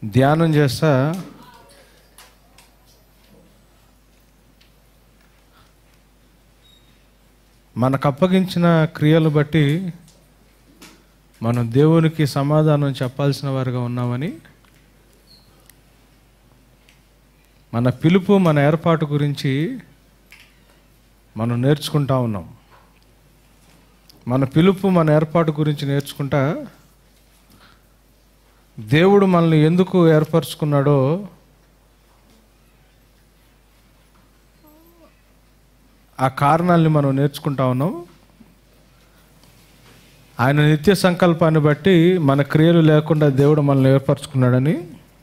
ధ్యానం చేస్తా మనకు అప్పగించిన క్రియలు బట్టి మనం దేవునికి సమాధానం చెప్పాల్సిన వారుగా ఉన్నామని మన పిలుపు మన ఏర్పాటు గురించి మనం నేర్చుకుంటా ఉన్నాం మన పిలుపు మన ఏర్పాటు గురించి నేర్చుకుంటా దేవుడు మనల్ని ఎందుకు ఏర్పరచుకున్నాడో ఆ కారణాలని మనం నేర్చుకుంటా ఉన్నాం ఆయన నిత్య సంకల్పాన్ని బట్టి మన క్రియలు లేకుండా దేవుడు మనల్ని ఏర్పరచుకున్నాడని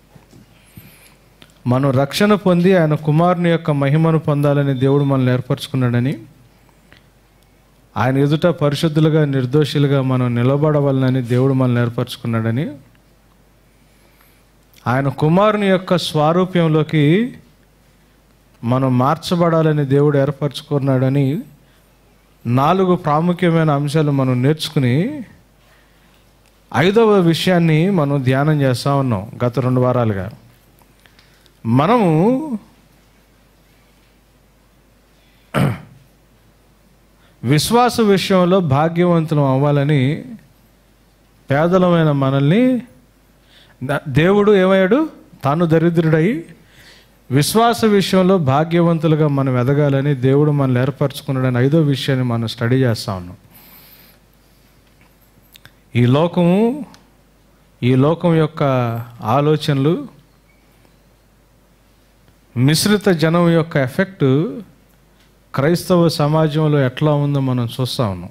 మనం రక్షణ పొంది ఆయన కుమారుని యొక్క మహిమను పొందాలని దేవుడు మనల్ని ఏర్పరచుకున్నాడని ఆయన ఎదుట పరిశుద్ధులుగా నిర్దోషులుగా మనం నిలబడవాలని దేవుడు మనల్ని ఏర్పరచుకున్నాడని ఆయన కుమారుని యొక్క స్వారూప్యంలోకి మనం మార్చబడాలని దేవుడు ఏర్పరచుకున్నాడని నాలుగు ప్రాముఖ్యమైన అంశాలు మనం నేర్చుకుని ఐదవ విషయాన్ని మనం ధ్యానం చేస్తూ ఉన్నాం గత రెండు వారాలుగా మనము విశ్వాస విషయంలో భాగ్యవంతులం అవ్వాలని పేదలమైన మనల్ని ద- దేవుడు ఏమయ్యాడు తాను దరిద్రుడై విశ్వాస విషయంలో భాగ్యవంతులుగా మనం ఎదగాలని దేవుడు మనల్ని ఏర్పరచుకున్నాడని ఐదో విషయాన్ని మనం స్టడీ చేస్తా ఉన్నాం ఈ లోకము ఈ లోకం యొక్క ఆలోచనలు మిశ్రిత జనం యొక్క ఎఫెక్ట్ క్రైస్తవ సమాజంలో ఎట్లా ఉందో మనం చూస్తా ఉన్నాం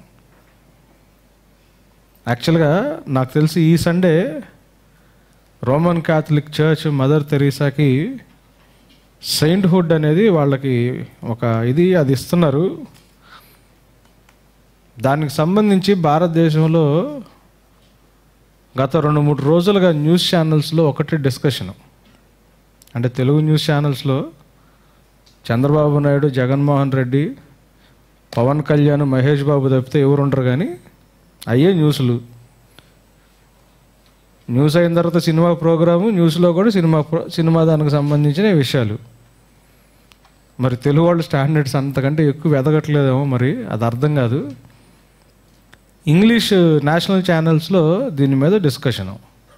యాక్చువల్గా నాకు తెలిసి ఈ Sunday Roman Catholic church mother తెరీసాకి సెయింట్హుడ్ అనేది వాళ్ళకి ఒక ఇది అది ఇస్తున్నారు దానికి సంబంధించి భారతదేశంలో గత రెండు మూడు రోజులుగా న్యూస్ ఛానల్స్లో ఒకటి డిస్కషన్ అంటే తెలుగు న్యూస్ ఛానల్స్లో చంద్రబాబు నాయుడు జగన్మోహన్ రెడ్డి పవన్ కళ్యాణ్ మహేష్ బాబు తప్పితే ఎవరు ఉండరు కానీ అయ్యే న్యూస్లు న్యూస్ అయిన తర్వాత సినిమా ప్రోగ్రాము న్యూస్లో కూడా సినిమా ప్రో సినిమా దానికి సంబంధించిన విషయాలు మరి తెలుగు వాళ్ళు స్టాండర్డ్స్ అంతకంటే ఎక్కువ ఎదగట్లేదేమో మరి అది అర్థం కాదు ఇంగ్లీష్ నేషనల్ ఛానల్స్లో దీని మీద డిస్కషను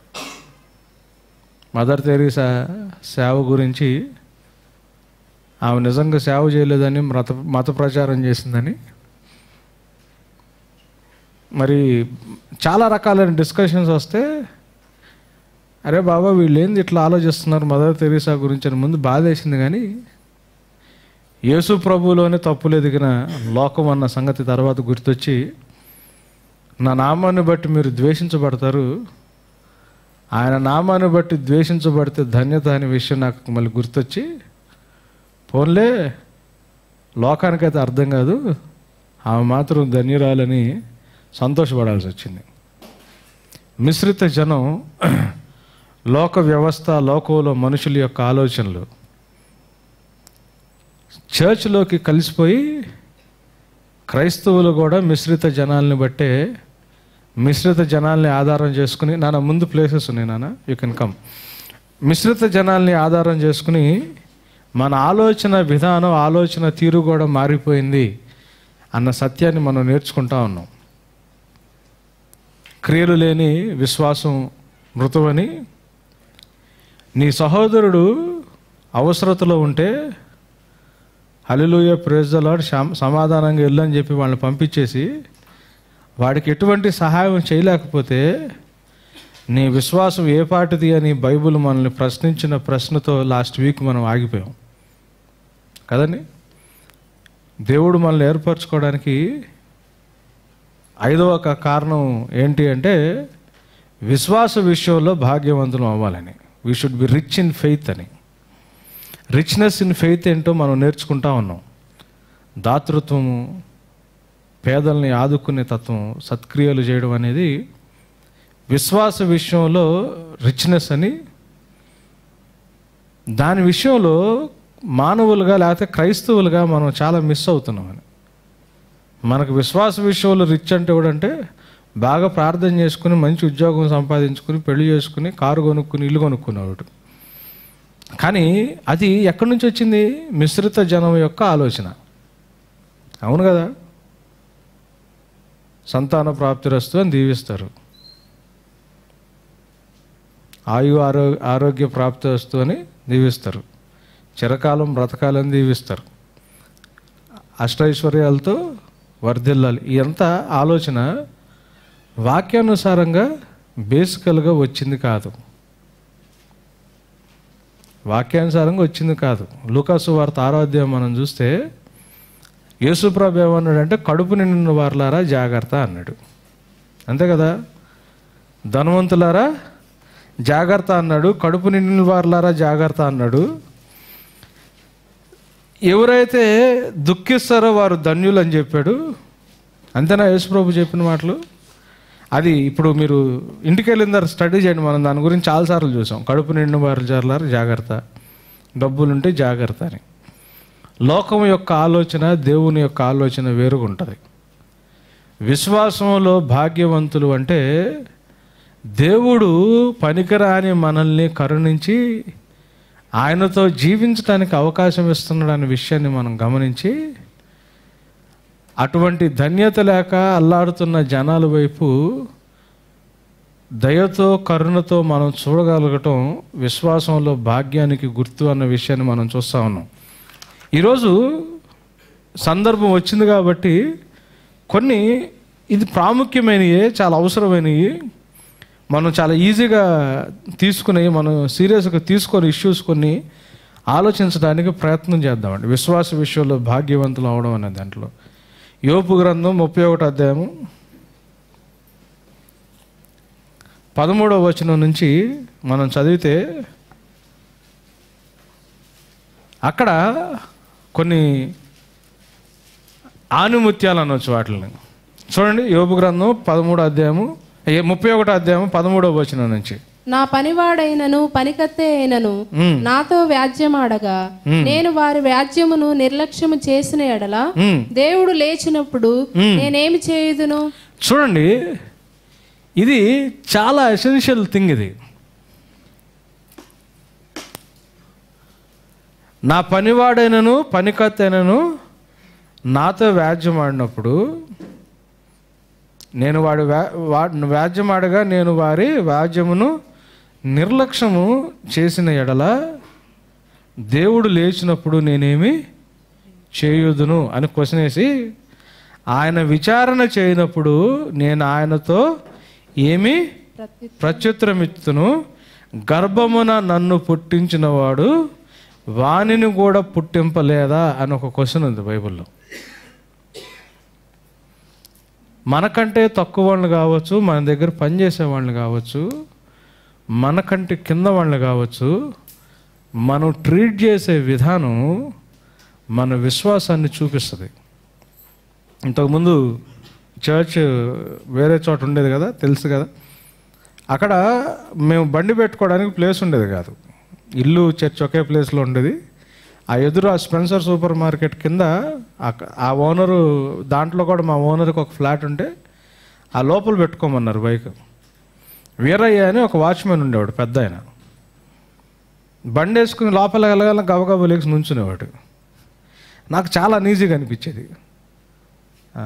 మదర్ తెరీసా సేవ గురించి ఆమె నిజంగా సేవ చేయలేదని మత మత ప్రచారం చేసిందని మరి చాలా రకాలైన డిస్కషన్స్ వస్తే అరే బాబా వీళ్ళు ఏంది ఇట్లా ఆలోచిస్తున్నారు మదర్ తెరీసా గురించి అని ముందు బాధ వేసింది కానీ యేసు ప్రభువులోనే తప్పులు ఎదిగిన లోకం అన్న సంగతి తర్వాత గుర్తొచ్చి నా నామాన్ని బట్టి మీరు ద్వేషించబడతారు ఆయన నామాన్ని బట్టి ద్వేషించబడితే ధన్యత అనే విషయం నాకు మళ్ళీ గుర్తొచ్చి పోన్లే లోకానికైతే అర్థం కాదు ఆమె మాత్రం ధన్యురాలని సంతోషపడాల్సి వచ్చింది మిశ్రిత జనం లోక వ్యవస్థ లోకంలో మనుషుల యొక్క ఆలోచనలు చర్చ్లోకి కలిసిపోయి క్రైస్తవులు కూడా మిశ్రిత జనాల్ని బట్టే మిశ్రిత జనాల్ని ఆధారం చేసుకుని నాన్న ముందు ప్లేసెస్ ఉన్నాయి నాన్న యూ కెన్ కమ్ మిశ్రిత జనాల్ని ఆధారం చేసుకుని మన ఆలోచన విధానం ఆలోచన తీరు కూడా మారిపోయింది అన్న సత్యాన్ని మనం నేర్చుకుంటా ఉన్నాం క్రియలు లేని విశ్వాసం మృతువని నీ సహోదరుడు అవసరతలో ఉంటే హలిలోయ ప్రేజలాడు సమాధానంగా వెళ్ళని చెప్పి వాళ్ళని పంపించేసి వాడికి ఎటువంటి సహాయం చేయలేకపోతే నీ విశ్వాసం ఏ పాటిది అని బైబిల్ మనల్ని ప్రశ్నించిన ప్రశ్నతో లాస్ట్ వీక్ మనం ఆగిపోయాం కదండి దేవుడు మనల్ని ఏర్పరచుకోవడానికి ఐదవ ఒక కారణం ఏంటి అంటే విశ్వాస విషయంలో భాగ్యవంతులం అవ్వాలని we should be rich in faith అని రిచ్నెస్ ఇన్ ఫెయిత్ ఏంటో మనం నేర్చుకుంటా ఉన్నాం దాతృత్వము పేదల్ని ఆదుకునే తత్వం సత్క్రియలు చేయడం అనేది విశ్వాస విషయంలో రిచ్నెస్ అని దాని విషయంలో మానవులుగా లేకపోతే క్రైస్తవులుగా మనం చాలా మిస్ అవుతున్నామని మనకు విశ్వాస విషయంలో రిచ్ అంటే కూడా అంటే బాగా ప్రార్థన చేసుకుని మంచి ఉద్యోగం సంపాదించుకుని పెళ్లి చేసుకుని కారు కొనుక్కుని ఇల్లు కొనుక్కునేవాడు కానీ అది ఎక్కడి నుంచి వచ్చింది మిశ్రిత జనం యొక్క ఆలోచన అవును కదా సంతాన ప్రాప్తిరస్తు అని దీవిస్తారు ఆయు ఆరో ఆరోగ్య ప్రాప్తి వస్తు అని దీవిస్తారు చిరకాలం బ్రతకాలని దీవిస్తారు అష్టైశ్వర్యాలతో వర్ధిల్లాలి ఇదంతా ఆలోచన వాక్యానుసారంగా బేసికల్గా వచ్చింది కాదు వాక్యానుసారంగా వచ్చింది కాదు లూకాసు వార్త ఆరాధ్యం మనం చూస్తే యేసుప్రభు ఏమన్నాడంటే కడుపు నిండిన వారులారా జాగ్రత్త అన్నాడు అంతే కదా ధనవంతులారా జాగ్రత్త అన్నాడు కడుపు నిండిన వారులారా జాగ్రత్త అన్నాడు ఎవరైతే దుఃఖిస్తారో వారు ధన్యులు అని చెప్పాడు అంతేనా యేసుప్రభు చెప్పిన మాటలు అది ఇప్పుడు మీరు ఇంటికి వెళ్ళిన తర్వాత స్టడీ చేయండి మనం దాని గురించి చాలాసార్లు చూసాం కడుపు నిండిన వారు జారులారు జాగ్రత్త డబ్బులుంటే జాగ్రత్త అని లోకం యొక్క ఆలోచన దేవుని యొక్క ఆలోచన వేరుగా ఉంటుంది విశ్వాసంలో భాగ్యవంతులు అంటే దేవుడు పనికిరాని మనల్ని కరుణించి ఆయనతో జీవించడానికి అవకాశం ఇస్తున్నాడు అనే విషయాన్ని మనం గమనించి అటువంటి ధన్యత లేక అల్లాడుతున్న జనాల వైపు దయతో కరుణతో మనం చూడగలగటం విశ్వాసంలో భాగ్యానికి గుర్తు అన్న విషయాన్ని మనం చూస్తా ఉన్నాం ఈరోజు సందర్భం వచ్చింది కాబట్టి కొన్ని ఇది ప్రాముఖ్యమైనవి చాలా అవసరమైనవి మనం చాలా ఈజీగా తీసుకుని మనం సీరియస్గా తీసుకొని ఇష్యూస్ కొన్ని ఆలోచించడానికి ప్రయత్నం చేద్దామండి విశ్వాస విషయంలో భాగ్యవంతులు అవడం అనే దాంట్లో యోపు గ్రంథం ముప్పై ఒకటి అధ్యాయము పదమూడవ వచనం నుంచి మనం చదివితే అక్కడ కొన్ని ఆనుముత్యాలు అనవచ్చు వాటిని చూడండి యోపు గ్రంథం పదమూడో అధ్యాయము ఏ- ముప్పై ఒకటో అధ్యాయము పదమూడవ వచనం నుంచి నా పనివాడైనను పనికత్తే అయినను మ్మ్. నాతో వ్యాజ్యమాడగా నేను వారి వ్యాజ్యమును నిర్లక్ష్యము చేసిన ఎడల మ్మ్. దేవుడు లేచినప్పుడు నేనేమి చేయుదును చూడండి ఇది చాలా ఎసెన్షియల్ థింగ్ ఇది నా పనివాడైనను పనికత్తైనను నాతో వ్యాజ్యం ఆడినప్పుడు నేను వాడి వ్యా వా- వ్యాజ్యం ఆడగా నేను వారి వ్యాజ్యమును నిర్లక్ష్యము చేసిన ఎడల దేవుడు లేచినప్పుడు నేనేమి చేయుదును అని క్వశ్చన్ వేసి ఆయన విచారణ చేయనప్పుడు నేను ఆయనతో ఏమి ప్రత్యు- ప్రత్యుత్తరమిత్తును గర్భమున నన్ను పుట్టించినవాడు వానిని కూడా పుట్టింపలేదా అని ఒక క్వశ్చన్ ఉంది బైబిల్లో మనకంటే తక్కువ వాళ్ళు కావచ్చు మన దగ్గర పనిచేసే వాళ్ళు కావచ్చు మనకంటే కింద వాళ్ళు కావచ్చు మనం ట్రీట్ చేసే విధానం మన విశ్వాసాన్ని చూపిస్తుంది ఇంతకుముందు చర్చ్ వేరే చోట ఉండేది కదా తెలుసు కదా అక్కడ మేము బండి పెట్టుకోవడానికి ప్లేస్ ఉండేది కాదు ఇల్లు చర్చ్ ఒకే ప్లేస్లో ఉండేది ఆ ఎదురు ఆ స్పెన్సర్ సూపర్ మార్కెట్ కింద ఆ- ఆ ఓనరు దాంట్లో కూడా మా ఓనర్కి ఒక ఫ్లాట్ ఉంటే ఆ లోపల పెట్టుకోమన్నారు బైక్ వీరయ్య అని ఒక వాచ్మెన్ ఉండేవాడు పెద్ద ఆయన బండి వేసుకుని లోపల వెళ్ళగల గబగబ లేచి నుంచునేవాడు నాకు చాలా ఈజీగా అనిపించేది ఆ,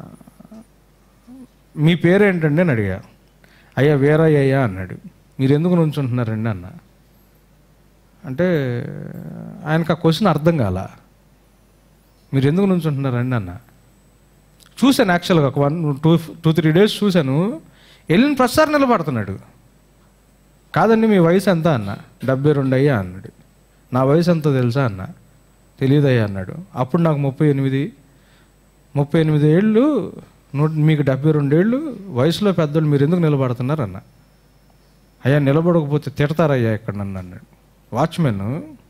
మీ పేరేంటండి అని అడిగా అయ్యా వీరయ్య అయ్యా అన్నాడు మీరు ఎందుకు నుంచుంటున్నారండి అన్న అంటే ఆయనకు ఆ క్వశ్చన్ అర్థం కాల మీరు ఎందుకు నుంచుంటున్నారండి అన్న చూశాను యాక్చువల్గా ఒక one two two three days చూశాను వెళ్ళిన ప్రతిసారి నిలబడుతున్నాడు కాదండి మీ వయసు ఎంత అన్న డెబ్బై రెండు అయ్యా అన్నాడు నా వయసు ఎంతో తెలుసా అన్న తెలియదయ్యా అన్నాడు అప్పుడు నాకు ముప్పై ఎనిమిది ముప్పై ఎనిమిది ఏళ్ళు నూట మీకు డెబ్బై రెండేళ్ళు వయసులో పెద్దోళ్ళు మీరు ఎందుకు నిలబడుతున్నారు అన్న అయ్యా నిలబడకపోతే తిడతారయ్యా ఇక్కడ నన్ను అన్నాడు వాచ్మెన్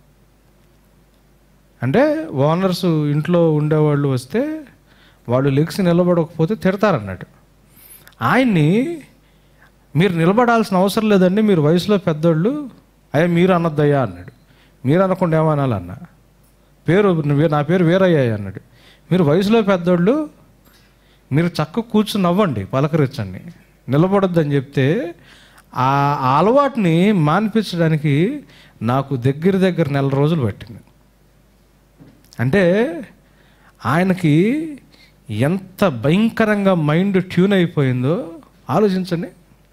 అంటే ఓనర్స్ ఇంట్లో ఉండేవాళ్ళు వస్తే వాళ్ళు లెగ్స్ నిలబడకపోతే తిడతారన్నాడు ఆయన్ని మీరు నిలబడాల్సిన అవసరం లేదండి మీరు వయసులో పెద్దోళ్ళు అయ్యా మీరు అనొద్దయ్యా అన్నాడు మీరు అనకుండా ఏమనాలన్న పేరు నా పేరు వీరయ్య అన్నాడు మీరు వయసులో పెద్దోళ్ళు మీరు చక్క కూర్చుని నవ్వండి పలకరించండి నిలబడొద్దని చెప్తే ఆ ఆ అలవాటుని మాన్పించడానికి నాకు దగ్గర దగ్గర నెల రోజులు పట్టింది అంటే ఆయనకి ఎంత భయంకరంగా మైండ్ ట్యూన్ అయిపోయిందో ఆలోచించండి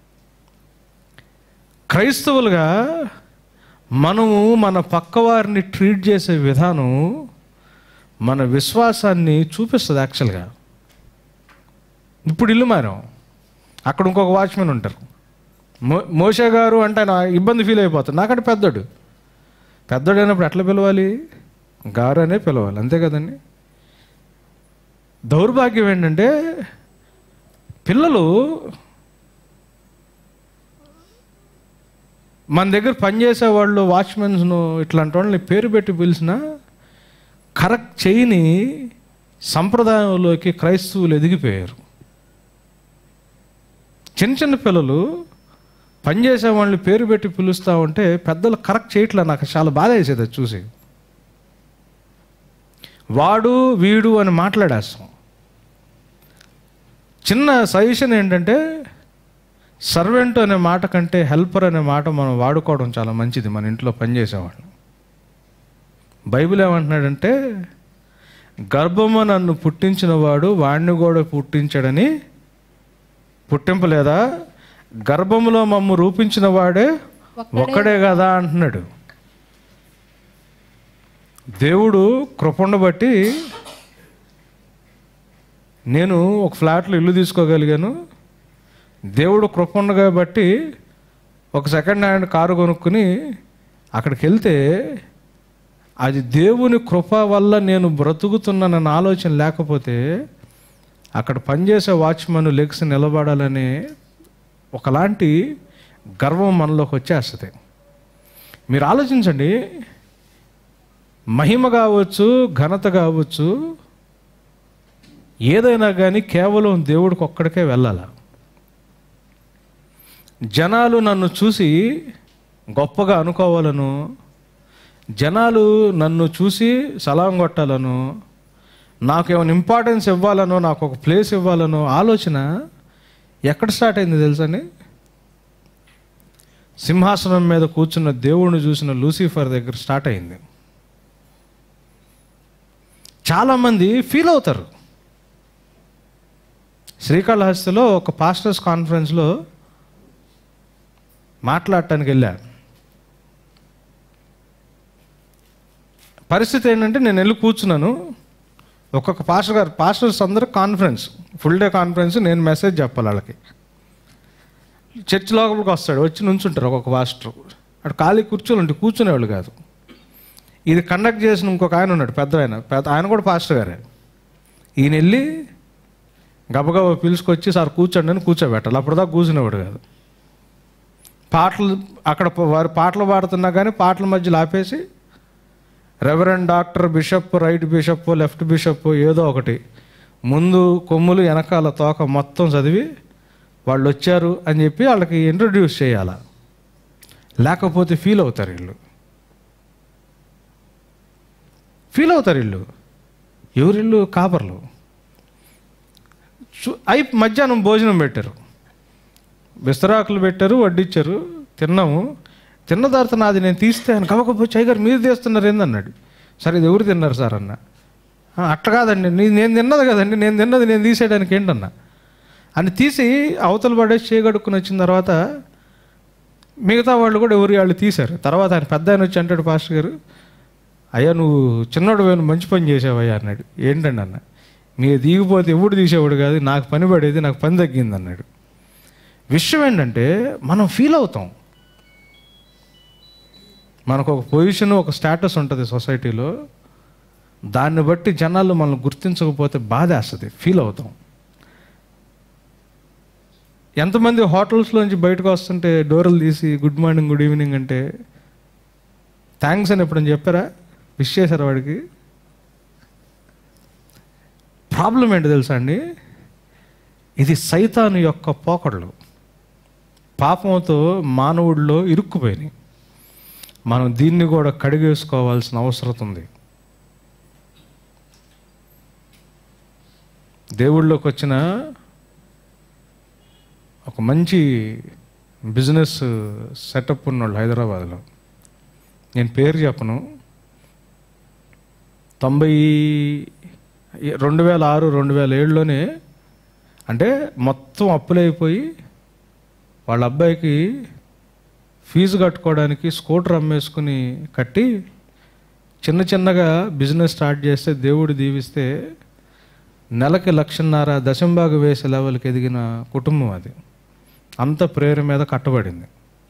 క్రైస్తవులుగా మనము మన పక్కవారిని ట్రీట్ చేసే విధానం మన విశ్వాసాన్ని చూపిస్తుంది యాక్చువల్గా ఇప్పుడు ఇల్లు మారాం అక్కడ ఇంకొక వాచ్మెన్ ఉంటారు మో మోషే గారు అంటే ఆయన ఇబ్బంది ఫీల్ అయిపోతాడు నాకంటే పెద్దోడు పెద్దోడు అయినప్పుడు ఎట్లా పిలవాలి గారు అనే పిలవాలి అంతే కదండి దౌర్భాగ్యం ఏంటంటే పిల్లలు మన దగ్గర పనిచేసే వాళ్ళు వాచ్మెన్స్ను ఇట్లాంటి వాళ్ళని పేరు పెట్టి పిలిచినా కరెక్ట్ చేయని సంప్రదాయంలోకి క్రైస్తవులు ఎదిగిపోయారు చిన్న చిన్న పిల్లలు పనిచేసే వాళ్ళని పేరు పెట్టి పిలుస్తూ ఉంటే పెద్దలు కరెక్ట్ చేయట్లే నాకు చాలా బాధ వేసేది అది చూసి వాడు వీడు అని మాట్లాడేస్తాం చిన్న సజెషన్ ఏంటంటే సర్వెంట్ అనే మాట కంటే హెల్పర్ అనే మాట మనం వాడుకోవడం చాలా మంచిది మన ఇంట్లో పనిచేసేవాళ్ళు బైబిల్ ఏమంటున్నాడంటే గర్భము నన్ను పుట్టించిన వాడు వాడిని కూడా పుట్టించాడని పుట్టింపలేదా గర్భములో మమ్ము రూపించిన వాడే ఒక్కడే కదా అంటున్నాడు దేవుడు కృపను బట్టి నేను ఒక ఫ్లాట్లో ఇల్లు తీసుకోగలిగాను దేవుడు కృపణగా బట్టి ఒక సెకండ్ హ్యాండ్ కారు కొనుక్కుని అక్కడికి వెళ్తే అది దేవుని కృప వల్ల నేను బ్రతుకుతున్నానన్న ఆలోచన లేకపోతే అక్కడ పనిచేసే వాచ్మన్ లెగ్స్ నిలబడాలనే ఒకలాంటి గర్వం మనలోకి వచ్చేస్తుంది మీరు ఆలోచించండి మహిమ కావచ్చు ఘనత కావచ్చు ఏదైనా కానీ కేవలం దేవుడికి ఒక్కడికే వెళ్ళాల జనాలు నన్ను చూసి గొప్పగా అనుకోవాలను జనాలు నన్ను చూసి సలాం కొట్టాలను నాకు ఏమైనా ఇంపార్టెన్స్ ఇవ్వాలనో నాకు ఒక ప్లేస్ ఇవ్వాలనో ఆలోచన ఎక్కడ స్టార్ట్ అయింది తెలుసండి సింహాసనం మీద కూర్చున్న దేవుణ్ణి చూసిన లూసిఫర్ దగ్గర స్టార్ట్ అయింది చాలామంది ఫీల్ అవుతారు శ్రీకాళహస్తిలో ఒక పాస్టర్స్ కాన్ఫరెన్స్లో మాట్లాడటానికి వెళ్ళా పరిస్థితి ఏంటంటే నేను వెళ్ళి కూర్చున్నాను ఒక్కొక్క పాస్టర్ గారు పాస్టర్స్ అందరూ కాన్ఫరెన్స్ ఫుల్ డే కాన్ఫరెన్స్ నేను మెసేజ్ చెప్పాలి వాళ్ళకి చర్చ్ లోపలికి వస్తాడు వచ్చి నుంచుంటారు ఒక్కొక్క పాస్టర్ అటు ఖాళీ కూర్చొని ఉంటే కూర్చునేవాళ్ళు కాదు ఇది కండక్ట్ చేసిన ఇంకొక ఆయన ఉన్నాడు పెద్ద ఆయన పెద్ద ఆయన కూడా పాస్టర్ గారే ఈయన వెళ్ళి గబగబా పిలుచుకొచ్చి సార్ కూర్చోండి అని కూర్చోబెట్టాలి అప్పటిదాకా కూర్చునేవాడు కాదు పాటలు అక్కడ ప- వారు పాటలు పాడుతున్నా కానీ పాటల మధ్యలో ఆపేసి reverend doctor bishop right bishop left bishop ఏదో ఒకటి ముందు కొమ్ములు వెనకాల తోక మొత్తం చదివి వాళ్ళు వచ్చారు అని చెప్పి వాళ్ళకి ఇంట్రడ్యూస్ చేయాల లేకపోతే ఫీల్ అవుతారు వీళ్ళు ఫీల్ అవుతారు వీళ్ళు ఎవరిల్లు కాపర్లు చు- అయి మధ్యాహ్నం భోజనం పెట్టారు విస్తరాకులు పెట్టారు వడ్డిచ్చారు తిన్నాము తిన్న తర్వాత నాది నేను తీస్తే ఆయన కవకపోతే చై గారు మీరు తీస్తున్నారు ఏందన్నాడు సరే ఇది ఎవరు తిన్నారు సార్ అన్న "ఆ, అట్లా కాదండి నీ నేను తిన్నది కదండి నేను తిన్నది నేను తీసేయడానికి ఏంటన్నా అని తీసి అవతల పడేసి చేయగడుక్కుని వచ్చిన తర్వాత మిగతా వాళ్ళు కూడా ఎవరి వాళ్ళు తీశారు తర్వాత ఆయన పెద్ద ఆయన వచ్చి అంటాడు పాస్టర్ గారు అయ్యా నువ్వు చిన్నోడు వేను మంచి పని చేసావయ్యా అన్నాడు ఏంటండి అన్న మీరు దిగిపోతే ఎవడు తీసేవాడు కాదు నాకు పని పడేది నాకు పని తగ్గింది అన్నాడు విషయం ఏంటంటే మనం ఫీల్ అవుతాం మనకు ఒక పొజిషన్ ఒక స్టేటస్ ఉంటుంది సొసైటీలో దాన్ని బట్టి జనాలు మనల్ని గుర్తించకపోతే బాధ వేస్తుంది ఫీల్ అవుతాం ఎంతమంది హోటల్స్లోంచి బయటకు వస్తుంటే డోర్లు తీసి గుడ్ మార్నింగ్ గుడ్ ఈవినింగ్ అంటే థ్యాంక్స్ అని ఎప్పుడని చెప్పారా విష్ చేశారు వాడికి ప్రాబ్లం ఏంటి తెలుసా అండి ఇది సైతాను యొక్క పోకడలు పాపంతో మానవుడిలో ఇరుక్కుపోయినాయి మనం దీన్ని కూడా కడిగేసుకోవాల్సిన అవసరం ఉంది దేవుళ్ళలోకి వచ్చిన ఒక మంచి బిజినెస్ సెటప్ ఉన్నోళ్ళు హైదరాబాద్లో నేను పేరు చెప్పను తొంభై రెండు వేల ఆరు రెండు వేల ఏడులోనే అంటే మొత్తం అప్పులైపోయి వాళ్ళ అబ్బాయికి ఫీజు కట్టుకోవడానికి స్కూటర్ అమ్మేసుకుని కట్టి చిన్న చిన్నగా బిజినెస్ స్టార్ట్ చేస్తే దేవుడు దీవిస్తే నెలకి లక్షన్నర దశంబాగు వేసే లెవెల్కి ఎదిగిన కుటుంబం అది అంత ప్రేర మీద కట్టబడింది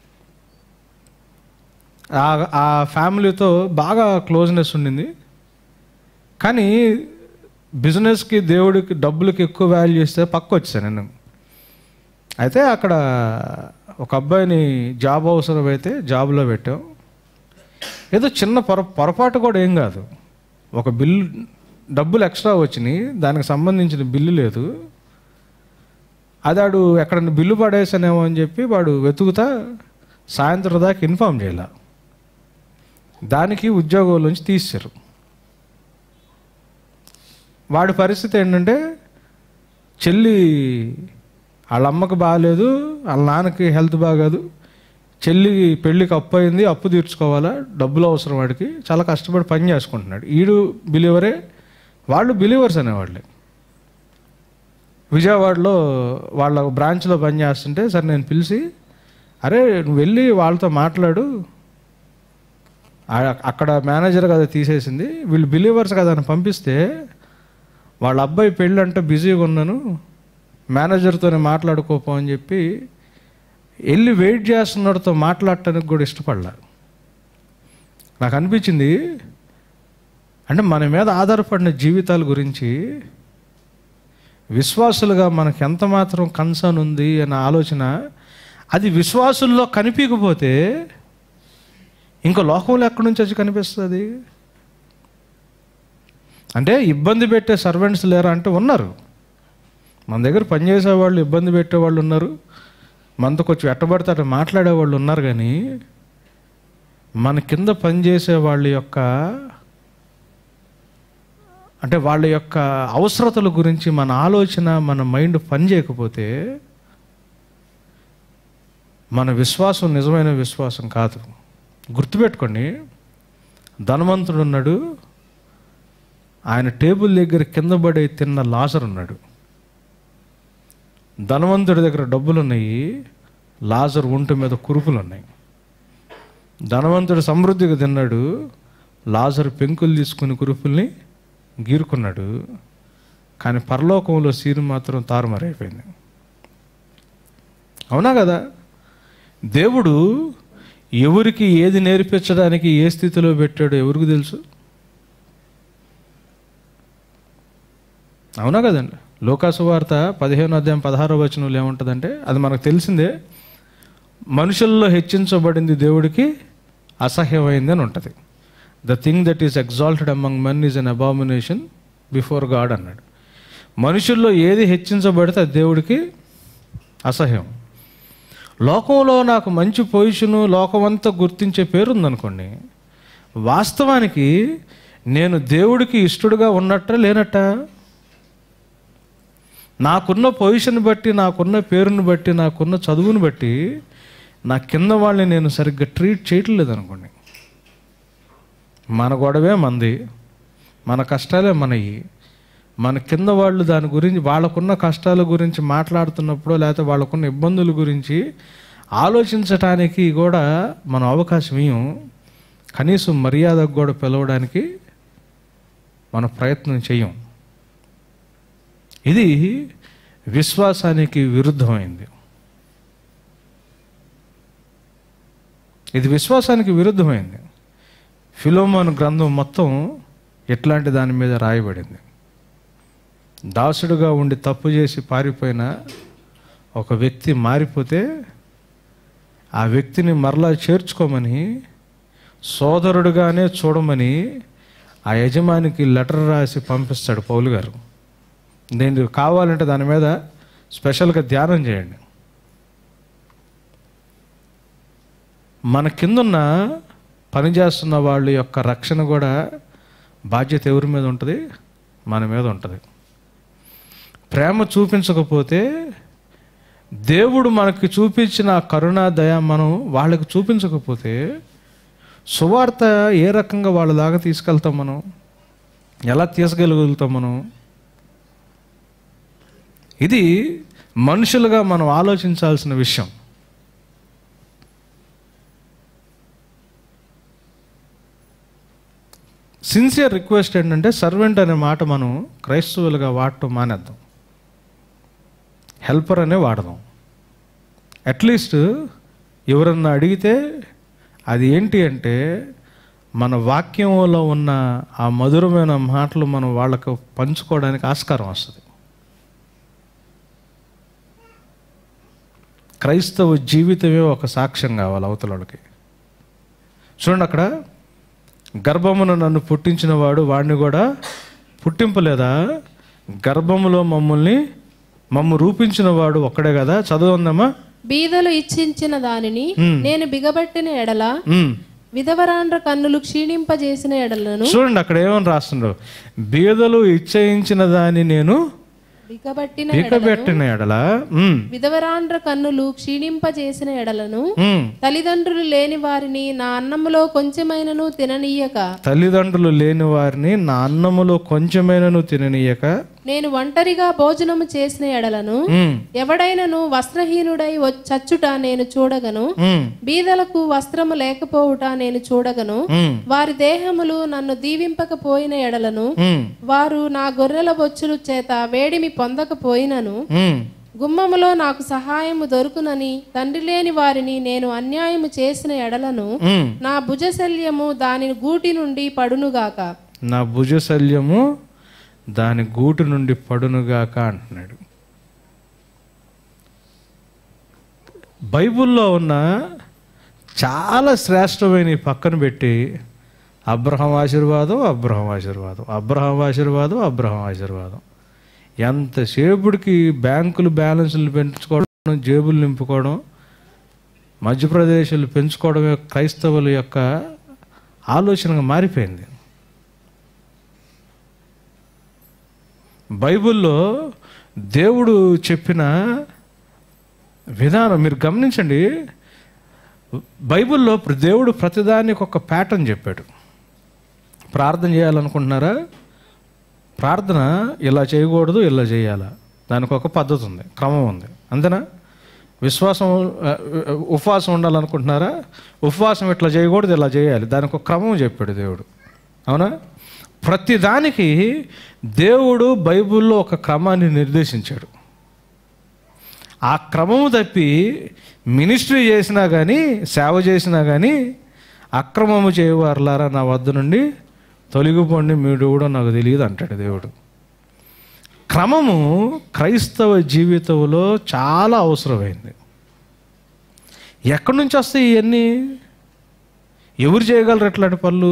ఆ ఆ ఫ్యామిలీతో బాగా క్లోజ్నెస్ ఉండింది కానీ బిజినెస్కి దేవుడికి డబ్బులకి ఎక్కువ వాల్యూ ఇస్తే పక్క వచ్చాను నేను అయితే అక్కడ ఒక అబ్బాయిని జాబ్ అవసరం అయితే జాబ్లో పెట్టాం ఏదో చిన్న పొర పొరపాటు కూడా ఏం కాదు ఒక బిల్లు డబ్బులు ఎక్స్ట్రా వచ్చినాయి దానికి సంబంధించిన బిల్లు లేదు అది వాడు ఎక్కడన్నా బిల్లు పడేసానేమో అని చెప్పి వాడు వెతుకుతా సాయంత్రం దాకా ఇన్ఫామ్ చేయాల దానికి ఉద్యోగం నుంచి తీశారు వాడి పరిస్థితి ఏంటంటే చెల్లి వాళ్ళ అమ్మకి బాగాలేదు వాళ్ళ నాన్నకి హెల్త్ బాగాదు చెల్లి పెళ్ళికి అప్పు అయింది అప్పు తీర్చుకోవాలా డబ్బులు అవసరం వాడికి చాలా కష్టపడి పని చేసుకుంటున్నాడు ఈడు బిలీవరే వాళ్ళు బిలీవర్స్ అనేవాళ్ళే విజయవాడలో వాళ్ళ బ్రాంచ్లో పని చేస్తుంటే సరే నేను పిలిచి అరే నువ్వు వెళ్ళి వాళ్ళతో మాట్లాడు ఆ- అక్కడ మేనేజర్ కదా తీసేసింది వీళ్ళు బిలీవర్స్ కదా అని పంపిస్తే వాళ్ళ అబ్బాయి పెళ్ళి అంటే బిజీగా ఉన్నాను మేనేజర్తోనే మాట్లాడుకోపో అని చెప్పి వెళ్ళి వెయిట్ చేస్తున్నాడితో మాట్లాడటానికి కూడా ఇష్టపడలా నాకు అనిపించింది అంటే మన మీద ఆధారపడిన జీవితాల గురించి విశ్వాసులుగా మనకు ఎంత మాత్రం కన్సర్న్ ఉంది అన్న ఆలోచన అది విశ్వాసుల్లో కనిపించకపోతే ఇంకా లోకంలో ఎక్కడి నుంచి వచ్చి కనిపిస్తుంది అంటే ఇబ్బంది పెట్టే సర్వెంట్స్ లేరా అంటే ఉన్నారు మన దగ్గర పనిచేసే వాళ్ళు ఇబ్బంది పెట్టే వాళ్ళు ఉన్నారు మనతో కొంచెం ఎట్టబడితే అట్లా మాట్లాడే వాళ్ళు ఉన్నారు కానీ మన కింద పనిచేసే వాళ్ళ యొక్క అంటే వాళ్ళ యొక్క అవసరతల గురించి మన ఆలోచన మన మైండ్ పని చేయకపోతే మన విశ్వాసం నిజమైన విశ్వాసం కాదు గుర్తుపెట్టుకోండి ధనవంతుడు ఉన్నాడు ఆయన టేబుల్ దగ్గర కింద పడే తిన్న లాజర్ ఉన్నాడు ధనవంతుడి దగ్గర డబ్బులు ఉన్నాయి లాజర్ ఒంటి మీద కురుపులు ఉన్నాయి ధనవంతుడు సమృద్ధిగా తిన్నాడు లాజర్ పెంకులు తీసుకుని కురుపుల్ని గీరుకున్నాడు కానీ పరలోకంలో సీరు మాత్రం తారుమారైపోయింది అవునా కదా దేవుడు ఎవరికి ఏది నేర్పించడానికి ఏ స్థితిలో పెట్టాడో ఎవరికి తెలుసు అవునా కదండి లోకాసు వార్త పదిహేను అధ్యాయం పదహారో వచనంలో ఏముంటుందంటే అది మనకు తెలిసిందే మనుషుల్లో హెచ్చించబడింది దేవుడికి అసహ్యమైంది అని ఉంటుంది the thing that is exalted among men is an abomination before God అన్నాడు మనుషుల్లో ఏది హెచ్చించబడితే అది దేవుడికి అసహ్యం లోకంలో నాకు మంచి పొజిషను లోకమంతా గుర్తించే పేరు ఉందనుకోండి వాస్తవానికి నేను దేవుడికి ఇష్టడుగా ఉన్నట్ట లేనట్ట నాకున్న పొజిషన్ బట్టి నాకున్న పేరుని బట్టి నాకున్న చదువుని బట్టి నా కింద వాళ్ళని నేను సరిగ్గా ట్రీట్ చేయట్లేదు అనుకోండి మన గొడవే మంది మన కష్టాలే మనవి మన కింద వాళ్ళు దాని గురించి వాళ్ళకున్న కష్టాల గురించి మాట్లాడుతున్నప్పుడు లేకపోతే వాళ్ళకున్న ఇబ్బందుల గురించి ఆలోచించటానికి కూడా మనం అవకాశం ఇయ్యం కనీసం మర్యాదకు కూడా పిలవడానికి మన ప్రయత్నం చెయ్యం ఇది విశ్వాసానికి విరుద్ధమైంది ఇది విశ్వాసానికి విరుద్ధమైంది ఫిలోమోన్ గ్రంథం మొత్తం ఎట్లాంటి దాని మీద రాయబడింది దాసుడుగా ఉండి తప్పు చేసి పారిపోయిన ఒక వ్యక్తి మారిపోతే ఆ వ్యక్తిని మరలా చేర్చుకోమని సోదరుడుగానే చూడమని ఆ యజమానికి లెటర్ రాసి పంపిస్తాడు పౌలు గారు నేను కావాలంటే దాని మీద స్పెషల్గా ధ్యానం చేయండి మన కిందున్న పనిచేస్తున్న వాళ్ళ యొక్క రక్షణ కూడా బాధ్యత ఎవరి మీద ఉంటుంది మన మీద ఉంటుంది ప్రేమ చూపించకపోతే దేవుడు మనకి చూపించిన ఆ కరుణ దయ మనం వాళ్ళకి చూపించకపోతే సువార్త ఏ రకంగా వాళ్ళ దాకా తీసుకెళ్తాం మనం ఎలా తీసుకెళ్ళగలుగుతాం మనం ఇది మనుషులుగా మనం ఆలోచించాల్సిన విషయం సిన్సియర్ రిక్వెస్ట్ ఏంటంటే సర్వెంట్ అనే మాట మనం క్రైస్తవులుగా వాడటం మానేద్దాం హెల్పర్ అనే వాడదాం అట్లీస్ట్ ఎవరన్నా అడిగితే అది ఏంటి అంటే మన వాక్యంలో ఉన్న ఆ మధురమైన మాటలు మనం వాళ్ళకు పంచుకోవడానికి ఆస్కారం వస్తుంది క్రైస్తవ జీవితమే ఒక సాక్ష్యం కావాలి అవతలకి చూడండి అక్కడ గర్భమున నన్ను పుట్టించిన వాడు వాడిని కూడా పుట్టింపలేదా గర్భములో మమ్మల్ని మమ్ము రూపించిన వాడు ఒక్కడే కదా చదవందమ్మా బీదలు ఇచ్చించిన దానిని నేను బిగబట్టిన ఎడల ఉమ్. విధవరాండ్ర కన్నులు క్షీణింపజేసిన ఎడలను చూడండి అక్కడ ఏమని రాస్తుండ్రు బీదలు ఇచ్చయించిన దాన్ని నేను బిగబట్టిన పీకబెట్టిన ఎడల ఉమ్, విధవరాండ్ర కన్నులు క్షీణింపజేసిన ఎడలను ఉమ్. తల్లిదండ్రులు లేని వారిని నా అన్నములో కొంచెమైనను తిననీయక తల్లిదండ్రులు లేని వారిని నా అన్నములో కొంచెమైనను తిననీయక నేను ఒంటరిగా భోజనము చేసిన ఎడలను ఉమ్, ఎవడైనను వస్త్రహీనుడై వ- చచ్చుట నేను చూడగను ఉమ్, బీదలకు వస్త్రము లేకపోవుట నేను చూడగను ఉమ్, వారి దేహములు నన్ను దీవింపకపోయిన ఎడలను ఉమ్, వారు నా గొర్రెల బొచ్చుల చేత వేడిమి పొందకపోయినను ఉమ్. గుమ్మములో నాకు సహాయము దొరుకునని తండ్రి లేని వారిని నేను అన్యాయము చేసిన ఎడలను ఉమ్. నా భుజశల్యము దాని గూటి నుండి పడునుగాక నా భుజశల్యము దాని గూటు నుండి పడునుగాక అంటున్నాడు బైబిల్లో ఉన్న చాలా శ్రేష్టమైన ఈ పక్కన పెట్టి అబ్రహం ఆశీర్వాదం అబ్రహం ఆశీర్వాదం అబ్రహం ఆశీర్వాదం అబ్రహం ఆశీర్వాదం ఎంతసేపుడికి బ్యాంకులు బ్యాలెన్సులు పెంచుకోవడం జేబులు నింపుకోవడం మధ్యప్రదేశ్లు పెంచుకోవడమే క్రైస్తవుల యొక్క ఆలోచనగా మారిపోయింది బైబిల్లో దేవుడు చెప్పిన విధానం మీరు గమనించండి బైబిల్లో ప్ర- దేవుడు ప్రతిదానికి ఒక ప్యాటర్న్ చెప్పాడు ప్రార్థన చేయాలనుకుంటున్నారా ప్రార్థన ఇలా చేయకూడదు ఇలా చేయాలా దానికి ఒక పద్ధతి ఉంది క్రమం ఉంది అంతేనా విశ్వాసం ఆ, ఉపవాసం ఉండాలనుకుంటున్నారా ఉపవాసం ఇట్లా చేయకూడదు ఇలా చేయాలి దానికి ఒక క్రమం చెప్పాడు దేవుడు అవునా ప్రతి దానికి దేవుడు బైబిల్లో ఒక క్రమాన్ని నిర్దేశించాడు ఆ క్రమము తప్పి మినిస్ట్రీ చేసినా కానీ సేవ చేసినా కానీ అక్రమము చేయవారులారా నా వద్ద నుండి తొలగిపోండి మీరు కూడా నాకు తెలియదు అంటాడు దేవుడు క్రమము క్రైస్తవ జీవితంలో చాలా అవసరమైంది ఎక్కడి నుంచి వస్తాయి ఇవన్నీ ఎవరు చేయగలరు ఇట్లాంటి పనులు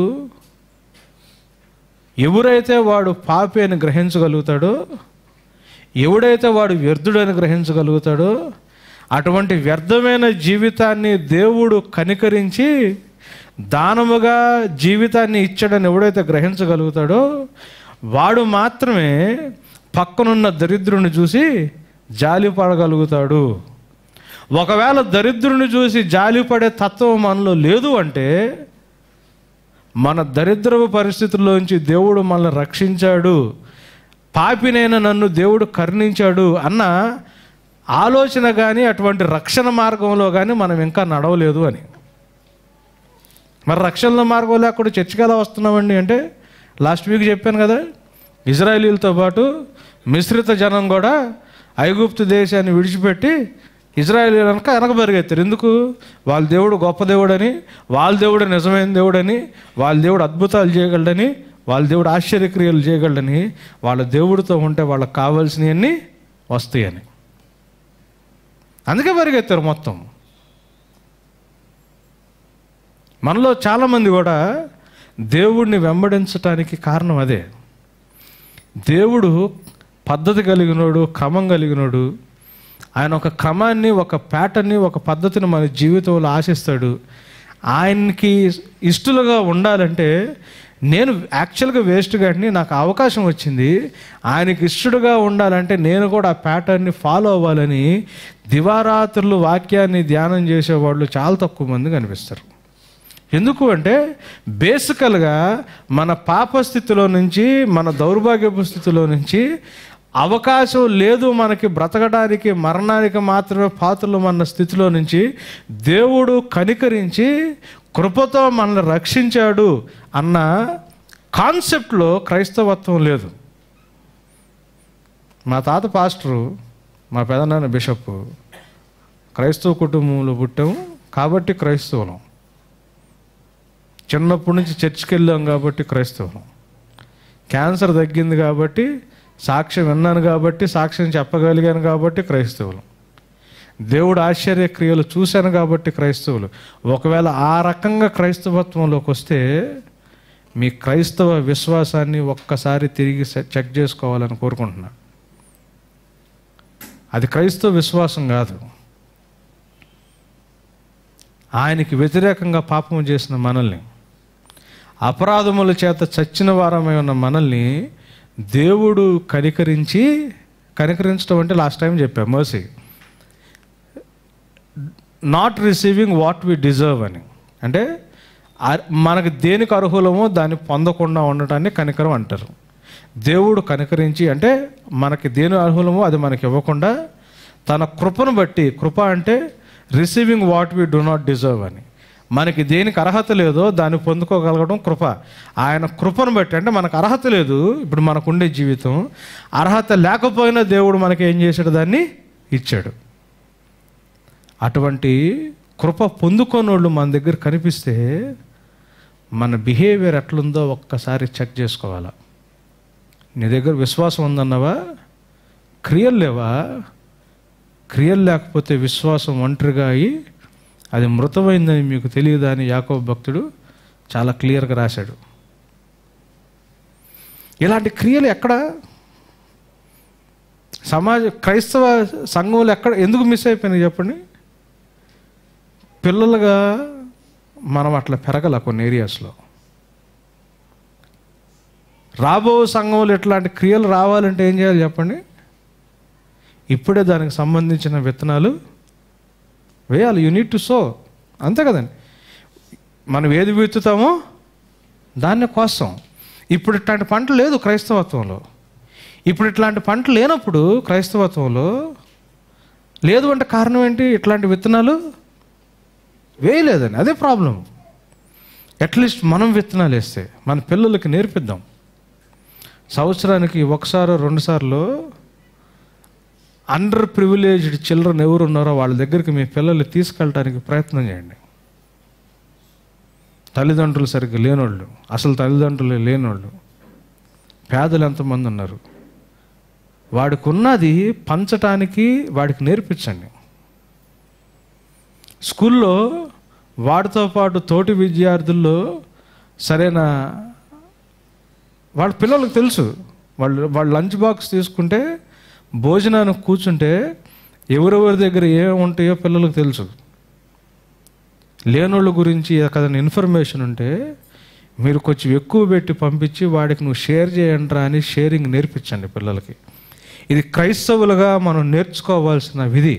ఎవరైతే వాడు పాపి అని గ్రహించగలుగుతాడో ఎవడైతే వాడు వ్యర్థుడని గ్రహించగలుగుతాడో అటువంటి వ్యర్థమైన జీవితాన్ని దేవుడు కనికరించి దానముగా జీవితాన్ని ఇచ్చాడని ఎవడైతే గ్రహించగలుగుతాడో వాడు మాత్రమే పక్కనున్న దరిద్రుని చూసి జాలి పడగలుగుతాడు ఒకవేళ దరిద్రుని చూసి జాలిపడే తత్వం మనలో లేదు అంటే మన దరిద్రపు పరిస్థితుల్లోంచి దేవుడు మనల్ని రక్షించాడు పాపినైన నన్ను దేవుడు కరుణించాడు అన్న ఆలోచన కానీ అటువంటి రక్షణ మార్గంలో కానీ మనం ఇంకా నడవలేదు అని మరి రక్షణ మార్గం లేకుండా చర్చికి ఎలా వస్తున్నామండి అంటే లాస్ట్ వీక్ చెప్పాను కదా ఇజ్రాయేలీలతో పాటు మిశ్రిత జనం కూడా ఐగుప్తు దేశాన్ని విడిచిపెట్టి ఇజ్రాయేల్ కనుక వెనక పరిగెత్తారు ఎందుకు వాళ్ళ దేవుడు గొప్ప దేవుడని వాళ్ళ దేవుడు నిజమైన దేవుడని వాళ్ళ దేవుడు అద్భుతాలు చేయగలడని వాళ్ళ దేవుడు ఆశ్చర్యక్రియలు చేయగలడని వాళ్ళ దేవుడితో ఉంటే వాళ్ళకి కావాల్సినవన్నీ వస్తాయని అందుకే పరిగెత్తారు మొత్తం మనలో చాలామంది కూడా దేవుడిని వెంబడించటానికి కారణం అదే దేవుడు పద్ధతి కలిగినోడు క్రమం కలిగినోడు ఆయన ఒక క్రమాన్ని ఒక ప్యాటర్న్ని ఒక పద్ధతిని మన జీవితంలో ఆశిస్తాడు ఆయనకి ఇష్టలుగా ఉండాలంటే నేను యాక్చువల్గా వేస్ట్ గాడిని నాకు అవకాశం వచ్చింది ఆయనకి ఇష్టడుగా ఉండాలంటే నేను కూడా ఆ ప్యాటర్న్ని ఫాలో అవ్వాలని దివారాత్రులు వాక్యాన్ని ధ్యానం చేసేవాళ్ళు చాలా తక్కువ మంది కనిపిస్తారు ఎందుకు అంటే బేసికల్గా మన పాప స్థితిలో నుంచి మన దౌర్భాగ్యపు స్థితిలో నుంచి అవకాశం లేదు మనకి బ్రతకడానికి మరణానికి మాత్రమే పాత్రలు మన స్థితిలో నుంచి దేవుడు కనికరించి కృపతో మనల్ని రక్షించాడు అన్న కాన్సెప్ట్లో క్రైస్తవత్వం లేదు మా తాత పాస్టరు మా పెదనాన్న బిషప్ క్రైస్తవ కుటుంబంలో పుట్టాము కాబట్టి క్రైస్తవులం చిన్నప్పటి నుంచి చర్చికి వెళ్ళాం కాబట్టి క్రైస్తవులం క్యాన్సర్ తగ్గింది కాబట్టి సాక్ష్యం విన్నాను కాబట్టి సాక్ష్యం చెప్పగలిగాను కాబట్టి క్రైస్తవులు దేవుడు ఆశ్చర్య క్రియలు చూశాను కాబట్టి క్రైస్తవులు ఒకవేళ ఆ రకంగా క్రైస్తవత్వంలోకి వస్తే మీ క్రైస్తవ విశ్వాసాన్ని ఒక్కసారి తిరిగి సె- చెక్ చేసుకోవాలని కోరుకుంటున్నా అది క్రైస్తవ విశ్వాసం కాదు ఆయనకి వ్యతిరేకంగా పాపము చేసిన మనల్ని అపరాధముల చేత చచ్చిన వారమై ఉన్న మనల్ని దేవుడు కనికరించి కనికరించడం అంటే లాస్ట్ టైం చెప్పా mercy not receiving what we deserve అని అంటే ఆ- మనకు దేనికి అర్హులమో దాన్ని పొందకుండా ఉండటాన్ని కనికరం అంటారు దేవుడు కనికరించి అంటే మనకి దేని అర్హులమో అది మనకి ఇవ్వకుండా తన కృపను బట్టి కృప అంటే receiving what we do not deserve అని మనకి దేనికి అర్హత లేదో దాన్ని పొందుకోగలగడం కృప ఆయన కృపను బట్టి అంటే మనకు అర్హత లేదు ఇప్పుడు మనకుండే జీవితం అర్హత లేకపోయినా దేవుడు మనకి ఏం చేశాడు దాన్ని ఇచ్చాడు అటువంటి కృప పొందుకోనోళ్ళు మన దగ్గర కనిపిస్తే మన బిహేవియర్ ఎట్లుందో ఒక్కసారి చెక్ చేసుకోవాలా నీ దగ్గర విశ్వాసం ఉందన్నావా క్రియలు లేవా క్రియలు లేకపోతే విశ్వాసం ఒంటరిగా అయి అది మృతమైందని మీకు తెలియదా అని యాకో భక్తుడు చాలా క్లియర్గా రాశాడు ఇలాంటి క్రియలు ఎక్కడ సమాజ క్రైస్తవ సంఘంలో ఎక్కడ ఎందుకు మిస్ అయిపోయినాయి చెప్పండి పిల్లలుగా మనం అట్లా పెరగల కొన్ని ఏరియాస్లో రాబో సంఘంలో ఇట్లాంటి క్రియలు రావాలంటే ఏం చేయాలి చెప్పండి ఇప్పుడే దానికి సంబంధించిన విత్తనాలు వేయాలి యూనిట్ టు సో అంతే కదండి మనం ఏది విత్తుతామో దాన్ని కోసం ఇప్పుడు ఇట్లాంటి పంట లేదు క్రైస్తవత్వంలో ఇప్పుడు ఇట్లాంటి పంట లేనప్పుడు క్రైస్తవత్వంలో లేదు అంటే కారణం ఏంటి ఇట్లాంటి విత్తనాలు వేయలేదని అదే ప్రాబ్లం అట్లీస్ట్ మనం విత్తనాలు వేస్తే మన పిల్లలకి నేర్పిద్దాం సంవత్సరానికి ఒకసారి రెండుసార్లు అండర్ ప్రివిలేజ్డ్ చిల్డ్రన్ ఎవరు ఉన్నారో వాళ్ళ దగ్గరికి మీ పిల్లల్ని తీసుకెళ్ళడానికి ప్రయత్నం చేయండి తల్లిదండ్రులు సరిగ్గా లేనోళ్ళు అసలు తల్లిదండ్రులు లేనోళ్ళు పేదలు ఎంతమంది ఉన్నారు వాడికి ఉన్నది పంచటానికి వాడికి నేర్పించండి స్కూల్లో వాడితో పాటు తోటి విద్యార్థుల్లో సరైన వాళ్ళ పిల్లలకు తెలుసు వాళ్ళు వాళ్ళ లంచ్ బాక్స్ తీసుకుంటే భోజనానికి కూర్చుంటే ఎవరెవరి దగ్గర ఏమి ఉంటాయో పిల్లలకు తెలుసు లేనోళ్ళ గురించి ఏదైనా ఇన్ఫర్మేషన్ ఉంటే మీరు కొంచెం ఎక్కువ పెట్టి పంపించి వాడికి నువ్వు షేర్ చేయండిరా అని షేరింగ్ నేర్పించండి పిల్లలకి ఇది క్రైస్తవులుగా మనం నేర్చుకోవాల్సిన విధి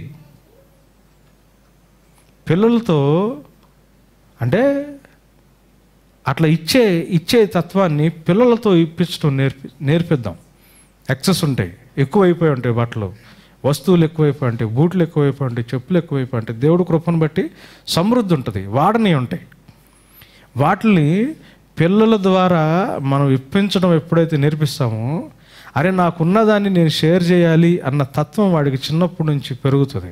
పిల్లలతో అంటే అట్లా ఇచ్చే ఇచ్చే తత్వాన్ని పిల్లలతో ఇప్పించడం నేర్పి నేర్పిద్దాం ఎక్సెస్ ఉంటాయి ఎక్కువైపోయి ఉంటాయి బట్టలు వస్తువులు ఎక్కువైపోయి ఉంటాయి బూట్లు ఎక్కువైపోయి ఉంటాయి చెప్పులు ఎక్కువైపోయి ఉంటాయి దేవుడు కృపను బట్టి సమృద్ధి ఉంటుంది వాడని ఉంటాయి వాటిని పిల్లల ద్వారా మనం ఇప్పించడం ఎప్పుడైతే నేర్పిస్తామో అరే నాకున్నదాన్ని నేను షేర్ చేయాలి అన్న తత్వం వాడికి చిన్నప్పటి నుంచి పెరుగుతుంది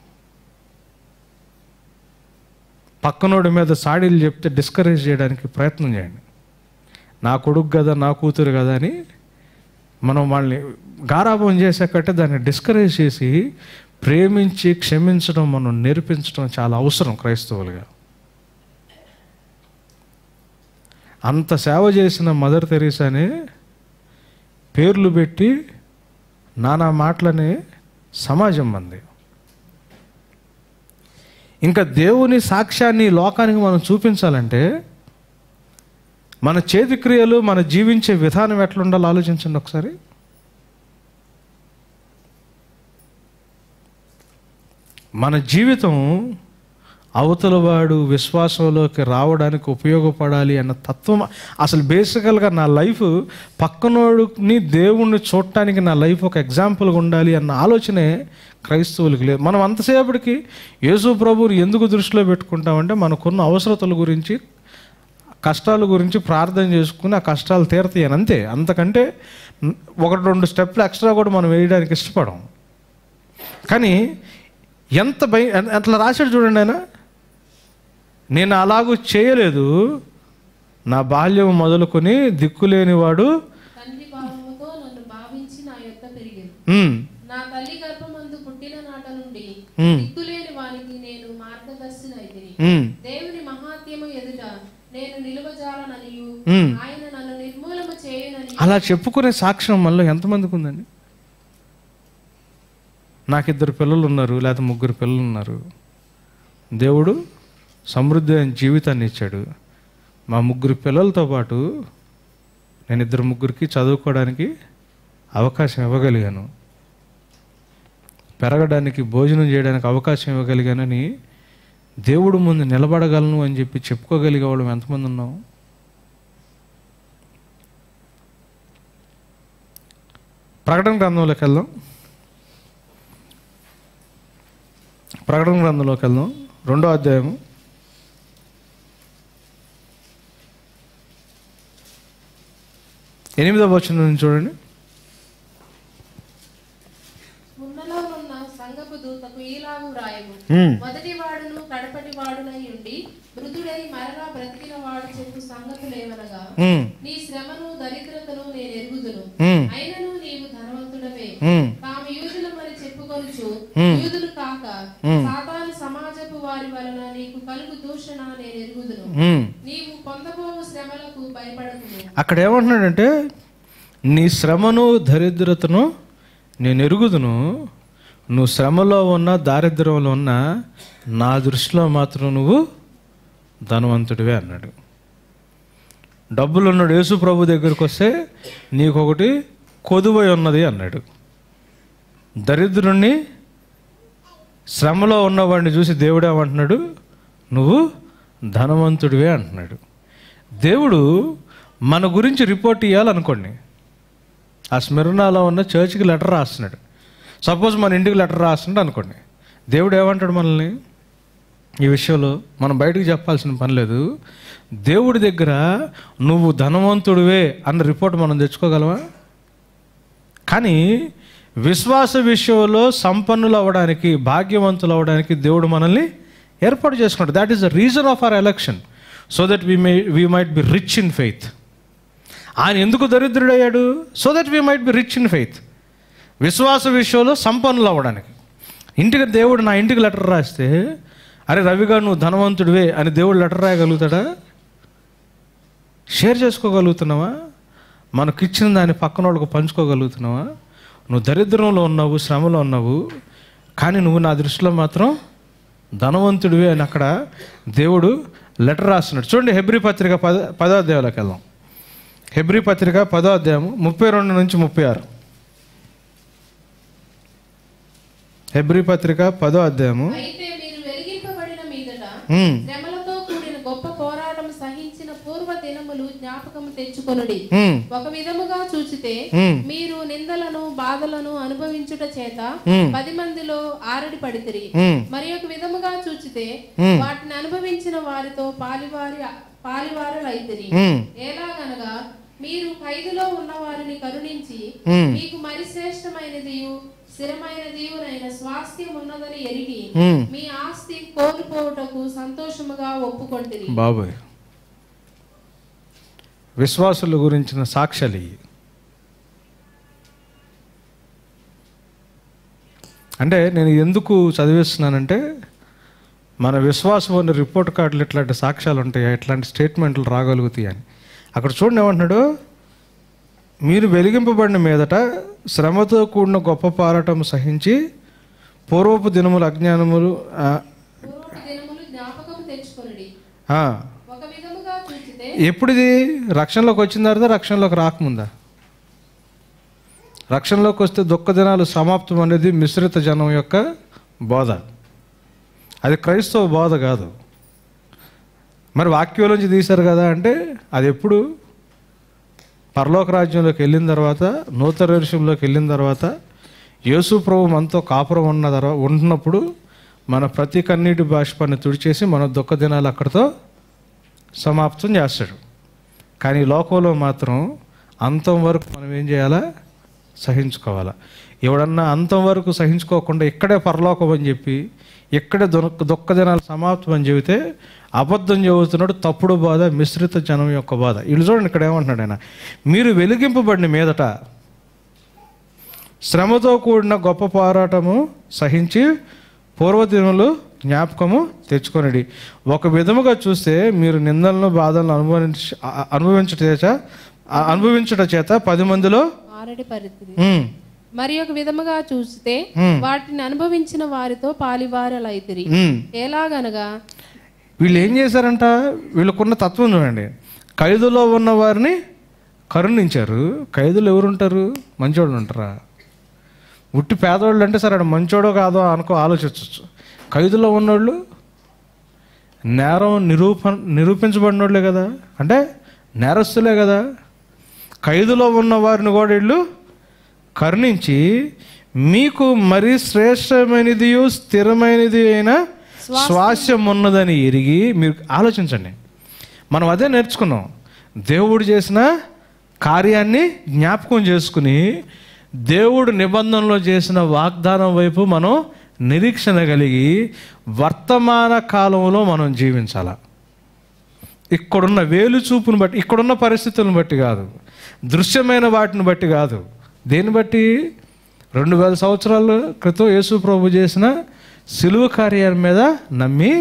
పక్కనోడి మీద సాడీలు చెప్తే డిస్కరేజ్ చేయడానికి ప్రయత్నం చేయండి నా కొడుకు కదా నా కూతురు కదా అని మనం వాళ్ళని గారాభం చేసాకంటే దాన్ని డిస్కరేజ్ చేసి ప్రేమించి క్షమించడం మనం నేర్పించడం చాలా అవసరం క్రైస్తవులుగా అంత సేవ చేసిన మదర్ తెరీసానే పేర్లు పెట్టి నానా మాటలనే సమాజం మంది ఇంకా దేవుని సాక్ష్యాన్ని లోకానికి మనం చూపించాలంటే మన చేతి క్రియలు మన జీవించే విధానం ఎట్లుండాలో ఆలోచించండి ఒకసారి మన జీవితం అవతల వాడు విశ్వాసంలోకి రావడానికి ఉపయోగపడాలి అన్న తత్వం అసలు బేసికల్గా నా లైఫ్ పక్కనోడిని దేవుణ్ణి చూడటానికి నా లైఫ్ ఒక ఎగ్జాంపుల్గా ఉండాలి అన్న ఆలోచనే క్రైస్తవులకు లేదు మనం అంతసేపటికి యేసు ప్రభువుని ఎందుకు దృష్టిలో పెట్టుకుంటామంటే మనకున్న అవసరతల గురించి కష్టాల గురించి ప్రార్థన చేసుకుని ఆ కష్టాలు తీరతాయి అని అంతే అంతకంటే ఒకటి రెండు స్టెప్లు ఎక్స్ట్రా కూడా మనం వేయడానికి ఇష్టపడం కానీ ఎంత భయ అట్లా రాశాడు చూడండి ఆయన నేను అలాగూ చేయలేదు నా బాల్యం మొదలుకొని దిక్కులేనివాడు తండ్రి భావముతో నన్ను భావించి నా యొక్క పెరిగాను ఉమ్, నా తల్లి గర్భమందు పుట్టిన నాట నుండి ఉమ్, దిక్కులేని వానికి నేను మార్గదర్శిని అయితిని ఉమ్, దేవుని మహాత్యము ఎదుట నేను నిలువజాలననియు ఉమ్. ఆయన నన్ను నిర్మూలము చేయునని అలా చెప్పుకునే సాక్ష్యం మనలో ఎంతమందికి ఉందండి నాకు ఇద్దరు పిల్లలు ఉన్నారు లేకపోతే ముగ్గురు పిల్లలు ఉన్నారు దేవుడు సమృద్ధి అయిన జీవితాన్ని ఇచ్చాడు మా ముగ్గురు పిల్లలతో పాటు నేను ఇద్దరు ముగ్గురికి చదువుకోవడానికి అవకాశం ఇవ్వగలిగాను పెరగడానికి భోజనం చేయడానికి అవకాశం ఇవ్వగలిగానని దేవుడు ముందు నిలబడగలను అని చెప్పి చెప్పుకోగలిగే వాళ్ళం ఎంతమంది ఉన్నాం ప్రకటన గ్రంథంలోకి వెళ్దాం ప్రకటన గ్రంథంలోకి వెళ్దాం రెండో అధ్యాయం ఎనిమిదవ వచనం నుంచి చూడండి ఉన్నలో ఉన్న సంగపు దూతకు ఈలాగు వ్రాయము ఉమ్, మొదటి వాడును కడపటి వాడునై ఉండి మృదుడై మరలా బ్రతికిన వాడు చెప్పు సంగతులేమనగా ఉమ్, నీ శ్రమను దరిద్రతను నేను ఎరుగుదును ఉమ్, అయినను నీవు ధనవంతుడవే ఉమ్, తాము యూదులమని చెప్పుకొనుచు Hmm. యూదులు కాక Hmm. సాతాను సమాజపు వారి వలన నీకు కలుగు దూషణ నేను ఎరుగుదును ఉమ్. నీవు పొందబోవు శ్రమలకు భయపడకుము అక్కడ ఏమంటున్నాడంటే నీ శ్రమను దరిద్రతను నేను ఎరుగుదును నువ్వు శ్రమలో ఉన్న దారిద్ర్యంలో ఉన్న నా దృష్టిలో మాత్రం నువ్వు ధనవంతుడివే అన్నాడు డబ్బులు ఉన్నాడు యేసు ప్రభు దగ్గరికి వస్తే నీకొకటి కొదువై ఉన్నది అన్నాడు దరిద్రుణ్ణి శ్రమలో ఉన్నవాడిని చూసి దేవుడు ఏమంటున్నాడు నువ్వు ధనవంతుడివే అంటున్నాడు దేవుడు మన గురించి రిపోర్ట్ ఇవ్వాలనుకోండి ఆ స్మరణలో ఉన్న చర్చికి లెటర్ రాస్తున్నాడు సపోజ్ మన ఇంటికి లెటర్ రాస్తున్నాడు అనుకోండి దేవుడు ఏమంటాడు మనల్ని ఈ విషయంలో మనం బయటకు చెప్పాల్సిన పని లేదు దేవుడి దగ్గర నువ్వు ధనవంతుడివే అన్న రిపోర్ట్ మనం తెచ్చుకోగలవా కానీ విశ్వాస విషయంలో సంపన్నులు అవ్వడానికి భాగ్యవంతులు అవ్వడానికి దేవుడు మనల్ని ఏర్పాటు చేసుకున్నాడు that is the reason of our election so that we may we might be rich in faith ఆయన ఎందుకు దరిద్రుడయ్యాడు so that we might be rich in faith విశ్వాస విషయంలో సంపన్నులు అవ్వడానికి ఇంటికి దేవుడు నా ఇంటికి లెటర్ రాస్తే అరే రవిగా నువ్వు ధనవంతుడివే అని దేవుడు లెటర్ రాయగలుగుతాడా షేర్ చేసుకోగలుగుతున్నావా మనకిచ్చిన దాన్ని పక్కన వాళ్ళకు పంచుకోగలుగుతున్నావా నువ్వు దరిద్రంలో ఉన్నావు శ్రమలో ఉన్నావు కానీ నువ్వు నా దృష్టిలో మాత్రం ధనవంతుడివే అని అక్కడ దేవుడు లెటర్ రాస్తున్నాడు చూడండి హెబ్రి పత్రిక పద పదో అధ్యాయంలోకి వెళ్దాం హెబ్రి పత్రిక పదో అధ్యాయం ముప్పై రెండు నుంచి ముప్పై ఆరు హెబ్రి పత్రిక పదో అధ్యాయము అయితే మీరు వెలిగింపబడిన మీదట ఉమ్, శ్రమలతో కూడిన గొప్ప పోరాటం సహించిన పూర్వ దినములు జ్ఞాపకము తెచ్చుకొనుడి ఉమ్, ఒక విధముగా చూచితే ఉమ్, మీరు నిందలను బాధలను అనుభవించుట చేత ఉమ్, పది మందిలో ఆరడి పడితిరి ఉమ్, మరి ఒక విధముగా చూచితే ఉమ్, వాటిని అనుభవించిన వారితో పాలివారి పాలివారులైతిరి ఉమ్, ఎలాగనగా మీరు ఖైదులో ఉన్న వారిని కరుణించి ఉమ్, మీకు మరి శ్రేష్టమైనదియు స్థిరమైనదియునైన స్వాస్థ్యం ఉన్నదని ఎరిగి ఉమ్. మీ ఆస్తి కోల్పోవుటకు సంతోషముగా ఒప్పుకొంటిరి బాబోయ్ విశ్వాసుల గురించిన సాక్ష్యాలు ఇవి అంటే నేను ఎందుకు చదివిస్తున్నానంటే మన విశ్వాసం అనే రిపోర్ట్ కార్డులు ఇట్లాంటి సాక్ష్యాలు ఉంటాయా ఇట్లాంటి స్టేట్మెంట్లు రాగలుగుతాయి అని అక్కడ చూడండి ఏమంటున్నాడు మీరు వెలిగింపబడిన మీదట శ్రమతో కూడిన గొప్ప పోరాటం సహించి పూర్వపు దినములు అజ్ఞానములు ఆ, పూర్వపు దినములు జ్ఞాపకము తెచ్చుకొనుడి ఆ, ఒక విధముగా చూచితే ఎప్పుడు ఇది రక్షణలోకి వచ్చిన తర్వాత రక్షణలోకి రాకముందా రక్షణలోకి వస్తే దుఃఖ దినాలు సమాప్తం అనేది మిశ్రిత జనం యొక్క బోధ అది క్రైస్తవ బోధ కాదు మరి వాక్యంలోంచి తీశారు కదా అంటే అది ఎప్పుడు పరలోక రాజ్యంలోకి వెళ్ళిన తర్వాత నూతన విషయంలోకి వెళ్ళిన తర్వాత యేసు ప్రభు మనతో కాపురం ఉన్న తర్వాత ఉంటున్నప్పుడు మన ప్రతి కన్నీటి బాష్పాన్ని తుడిచేసి మన దుఃఖ దినాలు అక్కడితో సమాప్తం చేస్తాడు కానీ ఈ లోకంలో మాత్రం అంతం వరకు మనం ఏం చేయాలా సహించుకోవాలా ఎవడన్నా అంతం వరకు సహించుకోకుండా ఇక్కడే పరలోకం అని చెప్పి ఇక్కడే దుఃఖ దుఃఖ దినాలు సమాప్తం అని చెబితే అబద్ధం చెబుతున్నాడు తప్పుడు బాధ మిశ్రిత జనం యొక్క బాధ వీళ్ళు చూడండి ఇక్కడ ఏమంటున్నాడు ఆయన మీరు వెలిగింపబడిన మీదట శ్రమతో కూడిన గొప్ప పోరాటము సహించి పూర్వదినములు జ్ఞాపకము తెచ్చుకొనడి ఒక విధముగా చూస్తే మీరు నిందలను బాధలను అనుభవించ అనుభవించట చేత అనుభవించట చేత పది మందిలో ఆరడి పరిస్థితి ఉమ్, మరి ఒక విధముగా చూస్తే ఉమ్, వాటిని అనుభవించిన వారితో పాలివారలైతిరి ఉమ్. ఎలాగనగా వీళ్ళు ఏం చేశారంట వీళ్ళకున్న తత్వం చూడండి ఖైదులో ఉన్న వారిని కరుణించారు ఖైదులు ఎవరుంటారు మంచోళ్ళు ఉంటారా ఉట్టి పేదవాళ్ళు అంటే సరే ఆడు మంచోడో కాదో అనుకో ఆలోచించవచ్చు ఖైదులో ఉన్నోళ్ళు నేరం నిరూప నిరూపించబడినోళ్ళే కదా అంటే నేరస్తులే కదా ఖైదులో ఉన్న వారిని కూడా వీళ్ళు కరుణించి మీకు మరీ శ్రేష్టమైనది స్థిరమైనది అయిన స్వాస్యం ఉన్నదని ఎరిగి మీరు ఆలోచించండి మనం అదే నేర్చుకున్నాం దేవుడు చేసిన కార్యాన్ని జ్ఞాపకం చేసుకుని దేవుడు నిబంధనలో చేసిన వాగ్దానం వైపు మనం నిరీక్షణ కలిగి వర్తమాన కాలంలో మనం జీవించాల ఇక్కడున్న వేలు చూపును బట్టి ఇక్కడున్న పరిస్థితులను బట్టి కాదు దృశ్యమైన వాటిని బట్టి కాదు దేన్ని బట్టి రెండు వేల సంవత్సరాల క్రితం యేసు ప్రభు చేసిన సిలువ కార్యాల మీద నమ్మి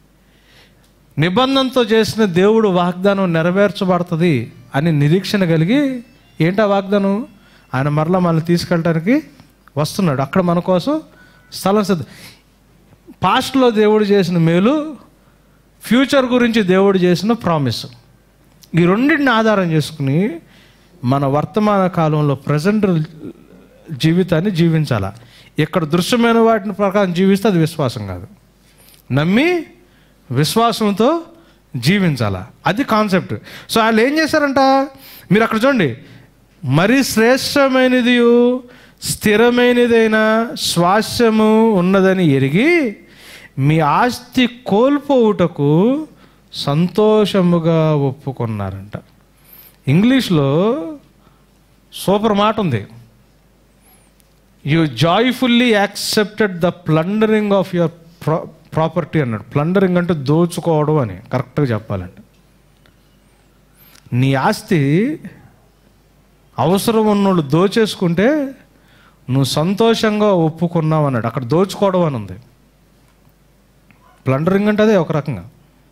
నిబంధనతో చేసిన దేవుడు వాగ్దానం నెరవేర్చబడుతుంది అని నిరీక్షణ కలిగి ఏంటా వాగ్దానం ఆయన మరలా మనల్ని తీసుకెళ్ళడానికి వస్తున్నాడు అక్కడ మన కోసం స్థలం సిద్ధ పాస్ట్లో దేవుడు చేసిన మేలు ఫ్యూచర్ గురించి దేవుడు చేసిన ప్రామిస్ ఈ రెండింటిని ఆధారం చేసుకుని మన వర్తమాన కాలంలో ప్రజెంట్ జీవితాన్ని జీవించాల ఇక్కడ దృశ్యమైన వాటిని ప్రకారం జీవిస్తే అది విశ్వాసం కాదు నమ్మి విశ్వాసంతో జీవించాల అది కాన్సెప్ట్ సో వాళ్ళు ఏం చేశారంట మీరు అక్కడ చూడండి మరి శ్రేష్టమైనది స్థిరమైనదైన స్వాస్యము ఉన్నదని ఎరిగి మీ ఆస్తి కోల్పోవుటకు సంతోషముగా ఒప్పుకున్నారంట ఇంగ్లీష్లో సూపర్ మాట ఉంది you joyfully accepted the plundering of your pro property అన్నాడు ప్లండరింగ్ అంటే దోచుకోవడం అని కరెక్ట్గా చెప్పాలంటే నీ ఆస్తి అవసరం ఉన్నోళ్ళు దోచేసుకుంటే నువ్వు సంతోషంగా ఒప్పుకున్నావు అన్నాడు అక్కడ దోచుకోవడం అని ఉంది ప్లండరింగ్ అంటే అదే ఒక రకంగా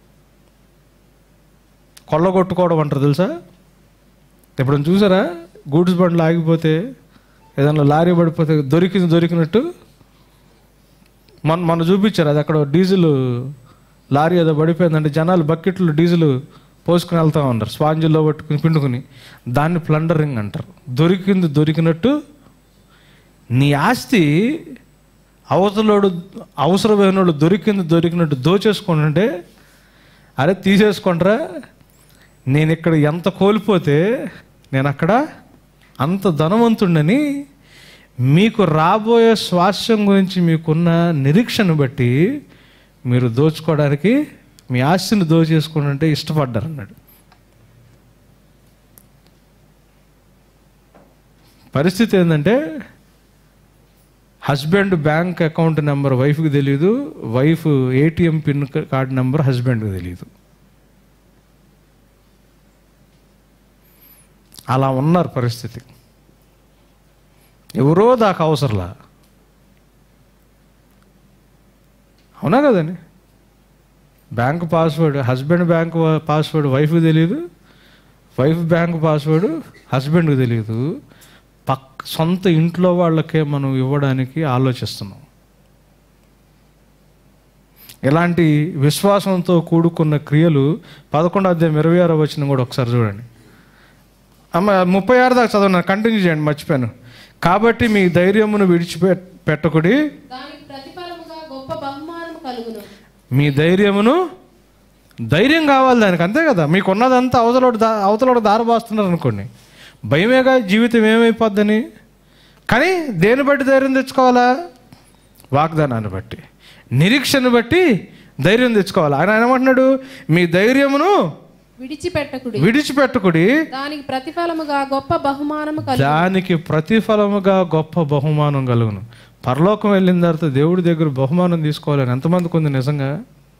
కొల్లగొట్టుకోవడం అంటారు తెలుసా ఎప్పుడైనా చూసారా గూడ్స్ బండ్లు ఆగిపోతే ఏదైనా లారీ పడిపోతే దొరికింది దొరికినట్టు మన మొన్న చూపించారు అది అక్కడ డీజిల్ లారీ ఏదో పడిపోయిందంటే జనాలు బకెట్లు డీజిల్ పోసుకుని వెళ్తా ఉంటారు స్పాంజిల్లో పట్టుకుని పిండుకుని దాన్ని ప్లండరింగ్ అంటారు దొరికింది దొరికినట్టు నీ ఆస్తి అవతలోడు అవసరమైనోడు దొరికింది దొరికినట్టు దోచేసుకుంటుంటే అరే తీసేసుకుంటారా నేను ఇక్కడ ఎంత కోల్పోతే నేను అక్కడ అంత ధనవంతుడని మీకు రాబోయే స్వాస్థ్యం గురించి మీకున్న నిరీక్షను బట్టి మీరు దోచుకోవడానికి మీ ఆస్తిని దోచేసుకుంటుంటే ఇష్టపడ్డారు అన్నాడు పరిస్థితి ఏంటంటే హస్బెండ్ బ్యాంక్ అకౌంట్ నెంబర్ వైఫ్కి తెలియదు wife ATM pin card number హస్బెండ్కి తెలియదు అలా ఉన్నారు పరిస్థితి ఎవరో దాకా అవసరంలా అవునా కదండి bank password husband bank password వైఫ్కి తెలియదు వైఫ్ బ్యాంక్ పాస్వర్డ్ హస్బెండ్కి తెలియదు పక్ సొంత ఇంట్లో వాళ్ళకే మనం ఇవ్వడానికి ఆలోచిస్తున్నాం ఇలాంటి విశ్వాసంతో కూడుకున్న క్రియలు పదకొండు అధ్యాయం ఇరవై ఆరో వచ్చిన కూడా ఒకసారి చూడండి అమ్మ ముప్పై ఆరు దాకా చదవను కంటిన్యూ చేయండి మర్చిపోయాను కాబట్టి మీ ధైర్యమును విడిచిపె పెట్టకుడి దానికి ప్రతిఫలముగా గొప్ప బహుమానం కలుగును మీ ధైర్యమును ధైర్యం కావాలి దానికి అంతే కదా మీకు ఉన్నదంతా అవతలోడు దా అవతలోడు దారబాస్తున్నారు అనుకోండి భయమేగా జీవితం ఏమైపోద్దని కానీ దేని బట్టి ధైర్యం తెచ్చుకోవాలా వాగ్దానాన్ని బట్టి నిరీక్షను బట్టి ధైర్యం తెచ్చుకోవాలి ఆయన ఆయన ఏమంటున్నాడు మీ ధైర్యమును విడిచిపెట్టకుడి విడిచిపెట్టుకుడి దానికి ప్రతిఫలముగా గొప్ప బహుమానము కలుగు దానికి ప్రతిఫలముగా గొప్ప బహుమానం కలుగును పరలోకం వెళ్ళిన తర్వాత దేవుడి దగ్గర బహుమానం తీసుకోవాలని ఎంతమందికి ఉంది నిజంగా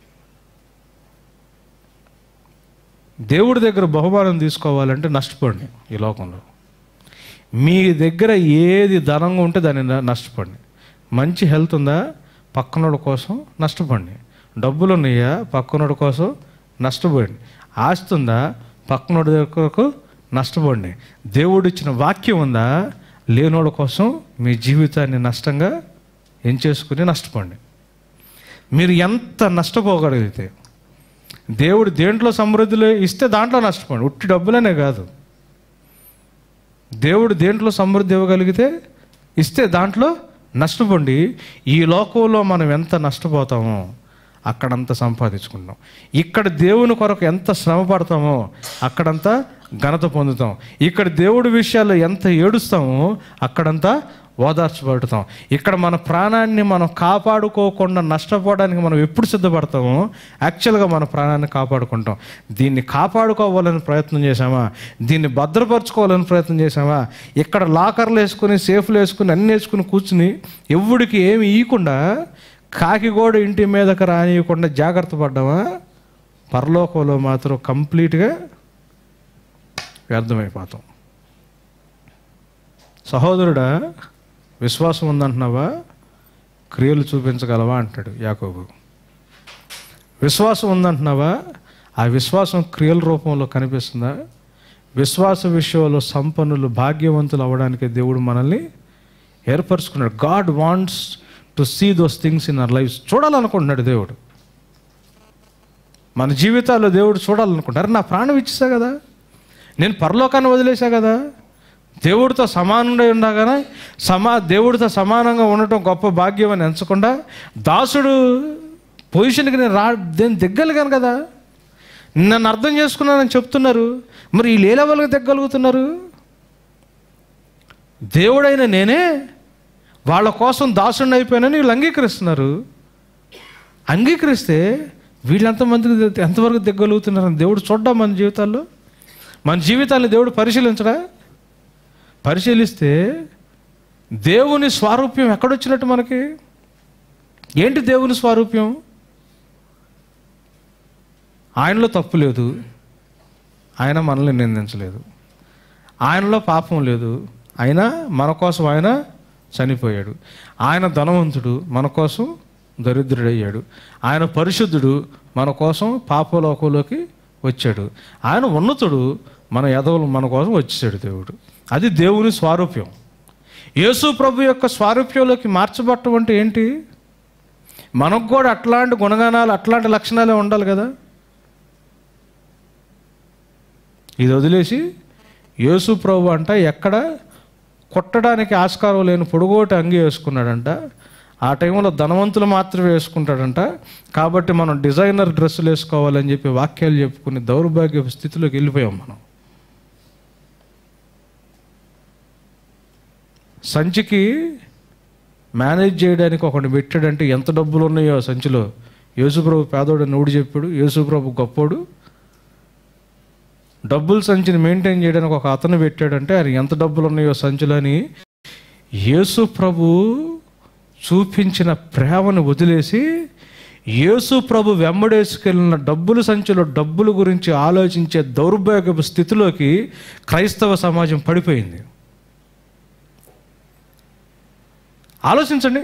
దేవుడి దగ్గర బహుమానం తీసుకోవాలంటే నష్టపోండి ఈ లోకంలో మీ దగ్గర ఏది ధనంగా ఉంటే దాన్ని న- నష్టపోండి మంచి హెల్త్ ఉందా పక్కనోడి కోసం నష్టపోండి డబ్బులు ఉన్నాయా పక్కనోడి కోసం నష్టపోండి ఆస్తి ఉందా పక్కనోడి దగ్గరకు నష్టపోండి దేవుడు ఇచ్చిన వాక్యం ఉందా లేనోడి కోసం మీ జీవితాన్ని నష్టంగా ఎంచేసుకుని నష్టపోండి మీరు ఎంత నష్టపోగలిగితే దేవుడు దేంట్లో సమృద్ధిలో ఇస్తే దాంట్లో నష్టపోండి ఉట్టి డబ్బులనే కాదు దేవుడు దేంట్లో సమృద్ధి ఇవ్వగలిగితే ఇస్తే దాంట్లో నష్టపోండి ఈ లోకంలో మనం ఎంత నష్టపోతామో అక్కడంతా సంపాదించుకుంటాం ఇక్కడ దేవుని కొరకు ఎంత శ్రమ పడతామో అక్కడంతా ఘనత పొందుతాం ఇక్కడ దేవుడి విషయాల్లో ఎంత ఏడుస్తామో అక్కడంతా ఓదార్చబడుతాం ఇక్కడ మన ప్రాణాన్ని మనం కాపాడుకోకుండా నష్టపోవడానికి మనం ఎప్పుడు సిద్ధపడతామో యాక్చువల్గా మన ప్రాణాన్ని కాపాడుకుంటాం దీన్ని కాపాడుకోవాలని ప్రయత్నం చేశామా దీన్ని భద్రపరచుకోవాలని ప్రయత్నం చేశామా ఇక్కడ లాకర్లు వేసుకుని సేఫ్లు వేసుకుని అన్ని వేసుకుని కూర్చుని ఎవడికి ఏమి ఇవ్వకుండా కాకిగోడ ఇంటి మీదకి రానియకుండా జాగ్రత్త పడ్డామా పరలోకంలో మాత్రం కంప్లీట్గా వ్యర్థమైపోతాం సహోదరుడా విశ్వాసం ఉందంటున్నావా క్రియలు చూపించగలవా అంటాడు యాకోబు విశ్వాసం ఉందంటున్నావా ఆ విశ్వాసం క్రియల రూపంలో కనిపిస్తుందా విశ్వాస విషయంలో సంపన్నులు భాగ్యవంతులు అవ్వడానికి దేవుడు మనల్ని ఏర్పరచుకున్నాడు God wants to see those things in our life చూడాలనుకుంటున్నాడు దేవుడు మన జీవితాల్లో దేవుడు చూడాలనుకుంటారు నా ప్రాణం ఇచ్చేసా కదా నేను పరలోకాన్ని వదిలేసా కదా దేవుడితో సమానంగా ఉండగానే సమా దేవుడితో సమానంగా ఉండటం గొప్ప భాగ్యం అని ఎంచకుండా దాసుడు పొజిషన్కి నేను రా నేను దిగ్గలిగాను కదా నన్ను అర్థం చేసుకున్నానని చెప్తున్నారు మరి వీళ్ళు ఏ లెవెల్కి దిగ్గలుగుతున్నారు దేవుడైన నేనే వాళ్ళ కోసం దాసుడిని అయిపోయానని వీళ్ళు అంగీకరిస్తున్నారు అంగీకరిస్తే వీళ్ళు ఎంతమందికి ఎంతవరకు దిగ్గలుగుతున్నారని దేవుడు చూడ్డా మన జీవితాల్లో మన జీవితాన్ని దేవుడు పరిశీలించడా పరిశీలిస్తే దేవుని స్వారూప్యం ఎక్కడొచ్చినట్టు మనకి ఏంటి దేవుని స్వారూప్యం ఆయనలో తప్పు లేదు ఆయన మనల్ని నిందించలేదు ఆయనలో పాపం లేదు అయినా మన కోసం ఆయన చనిపోయాడు ఆయన ధనవంతుడు మన కోసం దరిద్రుడయ్యాడు ఆయన పరిశుద్ధుడు మన కోసం పాపలోకంలోకి వచ్చాడు ఆయన ఉన్నతుడు మన ఎదవులు మన కోసం వచ్చేసాడు దేవుడు అది దేవుని స్వారూప్యం యేసు ప్రభు యొక్క స్వారూప్యంలోకి మార్చబట్టం అంటే ఏంటి మనకు కూడా అట్లాంటి గుణగణాలు అట్లాంటి లక్షణాలే ఉండాలి కదా ఇది వదిలేసి యేసు ప్రభు అంట ఎక్కడ కొట్టడానికి ఆస్కారం లేని పొడుగోటి అంగి వేసుకున్నాడంట ఆ టైంలో ధనవంతులు మాత్రమే వేసుకుంటాడంట కాబట్టి మనం డిజైనర్ డ్రెస్సులు వేసుకోవాలని చెప్పి వాక్యాలు చెప్పుకుని దౌర్భాగ్య స్థితిలోకి వెళ్ళిపోయాం మనం సంచికి మేనేజ్ చేయడానికి ఒకటి పెట్టాడంటే ఎంత డబ్బులు ఉన్నాయో ఆ సంచిలో యేసుప్రభు పేదోడు నూడు చెప్పాడు యేసుప్రభు గొప్పోడు డబ్బులు సంచిని మెయింటైన్ చేయడానికి ఒక అతను పెట్టాడంటే ఆయన ఎంత డబ్బులు ఉన్నాయో సంచులు అని యేసు ప్రభు చూపించిన ప్రేమను వదిలేసి యేసు ప్రభు వెంబడేసుకెళ్ళిన డబ్బుల సంచిలో డబ్బుల గురించి ఆలోచించే దౌర్భాగ్యపు స్థితిలోకి క్రైస్తవ సమాజం పడిపోయింది ఆలోచించండి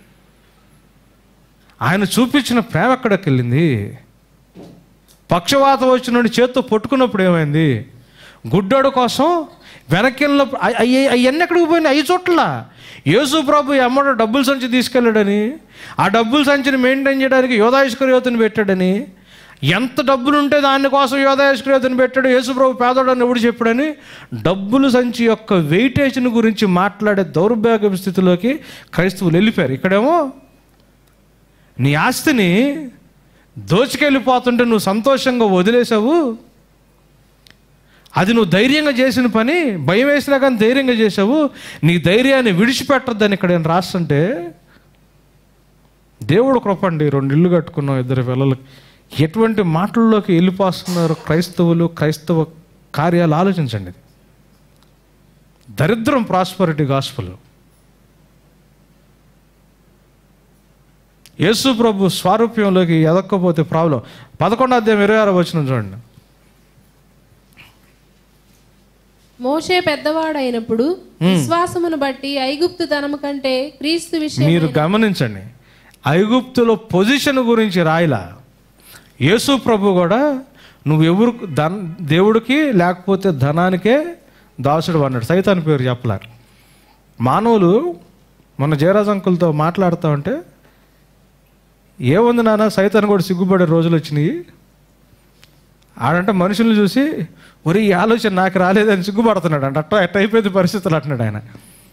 ఆయన చూపించిన ప్రేమ ఎక్కడికి వెళ్ళింది పక్షవాతం వచ్చిన చేత్తో పట్టుకున్నప్పుడు ఏమైంది గుడ్డోడు కోసం వెనక్కి అవన్నీ ఎక్కడికి పోయినాయి ఐదు చోట్ల యేసు ప్రభు అమ్మడు డబ్బుల సంచి తీసుకెళ్ళాడని ఆ డబ్బుల సంచిని మెయింటైన్ చేయడానికి యోధాయిష్కర్యోతని పెట్టాడని ఎంత డబ్బులు ఉంటే దానికోసం యోధాయిష్కర్యోతని పెట్టాడు యేసు ప్రభు పేదోడని ఎవడు చెప్పాడని డబ్బులు సంచి యొక్క వెయిటేజ్ని గురించి మాట్లాడే దౌర్భాగ్య స్థితిలోకి క్రైస్తవులు వెళ్ళిపోయారు ఇక్కడేమో నీ ఆస్తిని దోచుకెళ్ళిపోతుంటే నువ్వు సంతోషంగా వదిలేసావు అది నువ్వు ధైర్యంగా చేసిన పని భయం వేసినా కానీ ధైర్యంగా చేసావు నీ ధైర్యాన్ని విడిచిపెట్టద్దని ఇక్కడ నేను రాస్తుంటే దేవుడు కృపండి రెండు ఇల్లు కట్టుకున్నాం ఇద్దరు పిల్లలకి ఎటువంటి మాటల్లోకి వెళ్ళిపోతున్నారు క్రైస్తవులు క్రైస్తవ కార్యాలు ఆలోచించండి ఇది. దరిద్రం ప్రాస్పరిటీ గాస్పల్ యేసు ప్రభు స్వారూప్యంలోకి ఎదక్కపోతే ప్రాబ్లం పదకొండో అధ్యాయం ఇరవై ఆరో వచ్చిన చూడండి మోషే పెద్దవాడైనప్పుడు విశ్వాసమును బట్టి ఐగుప్తు ధనము కంటే క్రీస్తు విషయం మీరు గమనించండి ఐగుప్తులో పొజిషన్ గురించి రాయలా యేసు ప్రభు కూడా నువ్వు ఎవరు ధన దేవుడికి లేకపోతే ధనానికే దాసుడు అన్నాడు సైతాన్ పేరు చెప్పలే మానవులు మన జయరాజ్ అంకుల్తో మాట్లాడుతూ ఉంటే ఏముంది నాన్న సైతాన్ కూడా సిగ్గుపడే రోజులు వచ్చినాయి ఆడంటే మనుషుల్ని చూసి ఒరి ఈ ఆలోచన నాకు రాలేదని సిగ్గుపడుతున్నాడు అంట అట్ట ఎట్ట అయిపోయింది పరిస్థితులు అంటున్నాడు ఆయన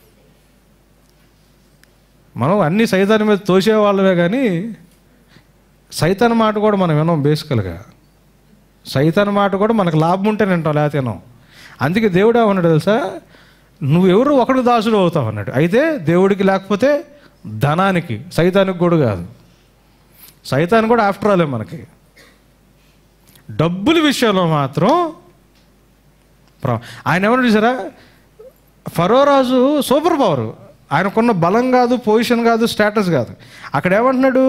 మనం అన్ని సైతాన్ మీద తోసే వాళ్ళమే కానీ సైతాన్ మాట కూడా మనం వినం బేసికల్గా సైతాన్ మాట కూడా మనకు లాభం ఉంటే వింటాం లేకపోతే వినం అందుకే దేవుడు ఏమన్నాడు తెలుసా నువ్వెవరు ఒకడు దాసుడు అవుతావు అన్నాడు అయితే దేవుడికి లేకపోతే ధనానికి సైతానికి కూడా కాదు సైతాన్ కూడా ఆఫ్టర్ ఆలే మనకి డబ్బుల విషయంలో మాత్రం ప్ర- ఆయన ఏమన్నా చూసారా ఫరో రాజు సూపర్ పవర్ ఆయనకున్న బలం కాదు పొజిషన్ కాదు స్టేటస్ కాదు అక్కడ ఏమంటున్నాడు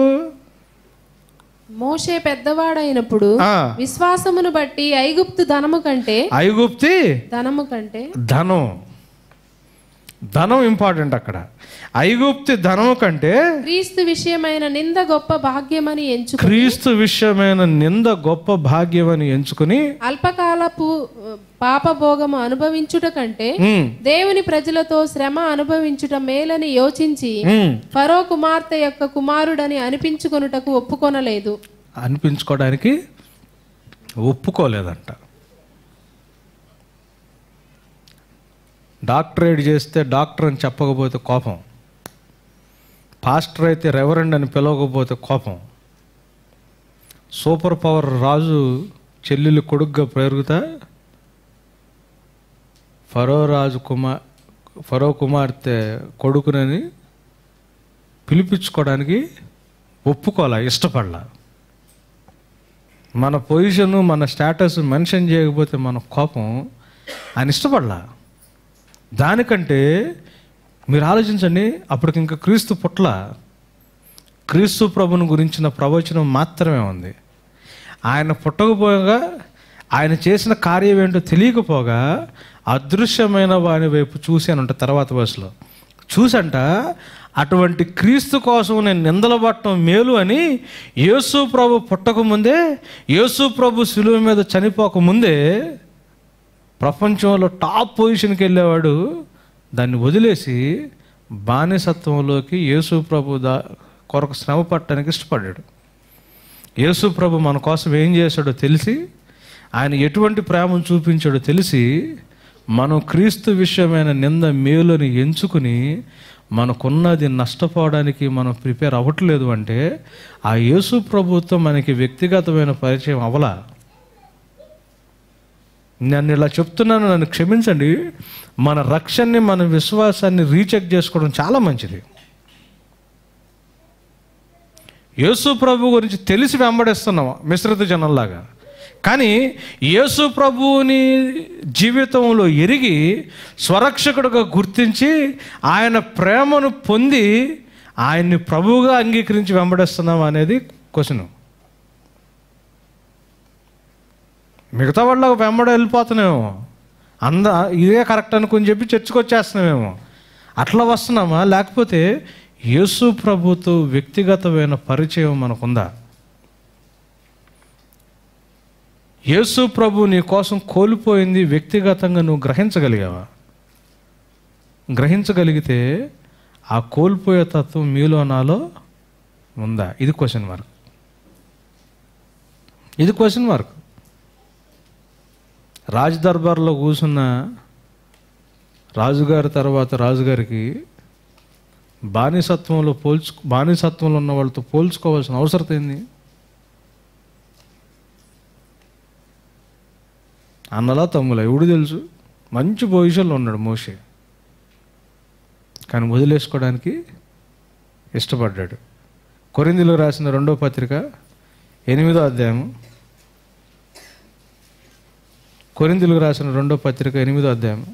మోషే పెద్దవాడైనప్పుడు ఆ, విశ్వాసమును బట్టి ఐగుప్తు ధనము కంటే ఐగుప్తి ధనము కంటే ధనం ధనం ఇంపార్టెంట్ అక్కడ ఐగుప్తి ధనము కంటే క్రీస్తు విషయమైన నింద గొప్ప భాగ్యమని ఎంచుకు క్రీస్తు విషయమైన నింద గొప్ప భాగ్యమని ఎంచుకుని అల్పకాలపు పాపభోగము అనుభవించుట కంటే ఉమ్, దేవుని ప్రజలతో శ్రమ అనుభవించుట మేలని యోచించి ఉమ్, ఫరో కుమార్తె యొక్క కుమారుడని అనిపించుకొనుటకు ఒప్పుకొనలేదు అనిపించుకోవడానికి ఒప్పుకోలేదంట డాక్టరేట్ చేస్తే డాక్టర్ అని చెప్పకపోతే కోపం పాస్టర్ అయితే రెవరెండ్ అని పిలవకపోతే కోపం సూపర్ పవర్ రాజు చెల్లెలు కొడుగ్గా పెరుగుతా ఫరో రాజు కుమార్ ఫరో కుమార్తె కొడుకునని పిలిపించుకోవడానికి ఒప్పుకోలే ఇష్టపడలా మన పొజిషను మన స్టేటస్ మెన్షన్ చేయకపోతే మన కోపం ఆయన ఇష్టపడలా దానికంటే మీరు ఆలోచించండి అప్పటికి ఇంకా క్రీస్తు పుట్ల క్రీస్తు ప్రభుని గురించిన ప్రవచనం మాత్రమే ఉంది ఆయన పుట్టకపోగా ఆయన చేసిన కార్యం ఏంటో తెలియకపోగా అదృశ్యమైన వాని వైపు చూశానంట తర్వాత బస్సులో చూసంట అటువంటి క్రీస్తు కోసం నేను నిందలు పట్టడం మేలు అని యేసు ప్రభు పుట్టకముందే యేసు ప్రభు శిలువ మీద చనిపోకముందే ప్రపంచంలో టాప్ పొజిషన్కి వెళ్ళేవాడు దాన్ని వదిలేసి బానిసత్వంలోకి యేసు ప్రభు దా కొరకు శ్రమ పట్టడానికి ఇష్టపడ్డాడు యేసు ప్రభు మన కోసం ఏం చేశాడో తెలిసి ఆయన ఎటువంటి ప్రేమను చూపించాడో తెలిసి మనం క్రీస్తు విషయమైన నింద మేలుని ఎంచుకుని మనకున్నది నష్టపోవడానికి మనం ప్రిపేర్ అవ్వట్లేదు అంటే ఆ యేసు ప్రభుత్వం మనకి వ్యక్తిగతమైన పరిచయం అవలా నన్ను ఇలా చెప్తున్నాను నన్ను క్షమించండి మన రక్షణని మన విశ్వాసాన్ని రీచెక్ చేసుకోవడం చాలా మంచిది యేసు ప్రభు గురించి తెలిసి వెంబడిస్తున్నాం మిశ్రిత జనంలాగా కానీ యేసు ప్రభువుని జీవితంలో ఎరిగి స్వరక్షకుడుగా గుర్తించి ఆయన ప్రేమను పొంది ఆయన్ని ప్రభువుగా అంగీకరించి వెంబడిస్తున్నాం అనేది క్వశ్చన్ మిగతా వాళ్ళ వెంబడ వెళ్ళిపోతున్నామేమో అంద ఇదే కరెక్ట్ అనుకుని చెప్పి చర్చకు వచ్చేస్తున్నామేమో అట్లా వస్తున్నామా లేకపోతే యేసు ప్రభుతో వ్యక్తిగతమైన పరిచయం మనకుందా యేసు ప్రభు నీ కోసం కోల్పోయింది వ్యక్తిగతంగా నువ్వు గ్రహించగలిగావా గ్రహించగలిగితే ఆ కోల్పోయే తత్వం మీలో నాలో ఉందా ఇది క్వశ్చన్ మార్క్ ఇది క్వశ్చన్ మార్క్ రాజ్ దర్బార్లో కూర్చున్న రాజుగారి తర్వాత రాజుగారికి బానిసత్వంలో పోల్చు బానిసత్వంలో ఉన్న వాళ్ళతో పోల్చుకోవాల్సిన అవసరం ఏంది అన్నలా తమ్ములా ఎవడు తెలుసు మంచి పొజిషన్లో ఉన్నాడు మోషే కానీ వదిలేసుకోవడానికి ఇష్టపడ్డాడు కొరిందిలో రాసిన రెండో పత్రిక ఎనిమిదో అధ్యాయము కొరిందులకు రాసిన రెండో పత్రిక ఎనిమిదో అధ్యాయం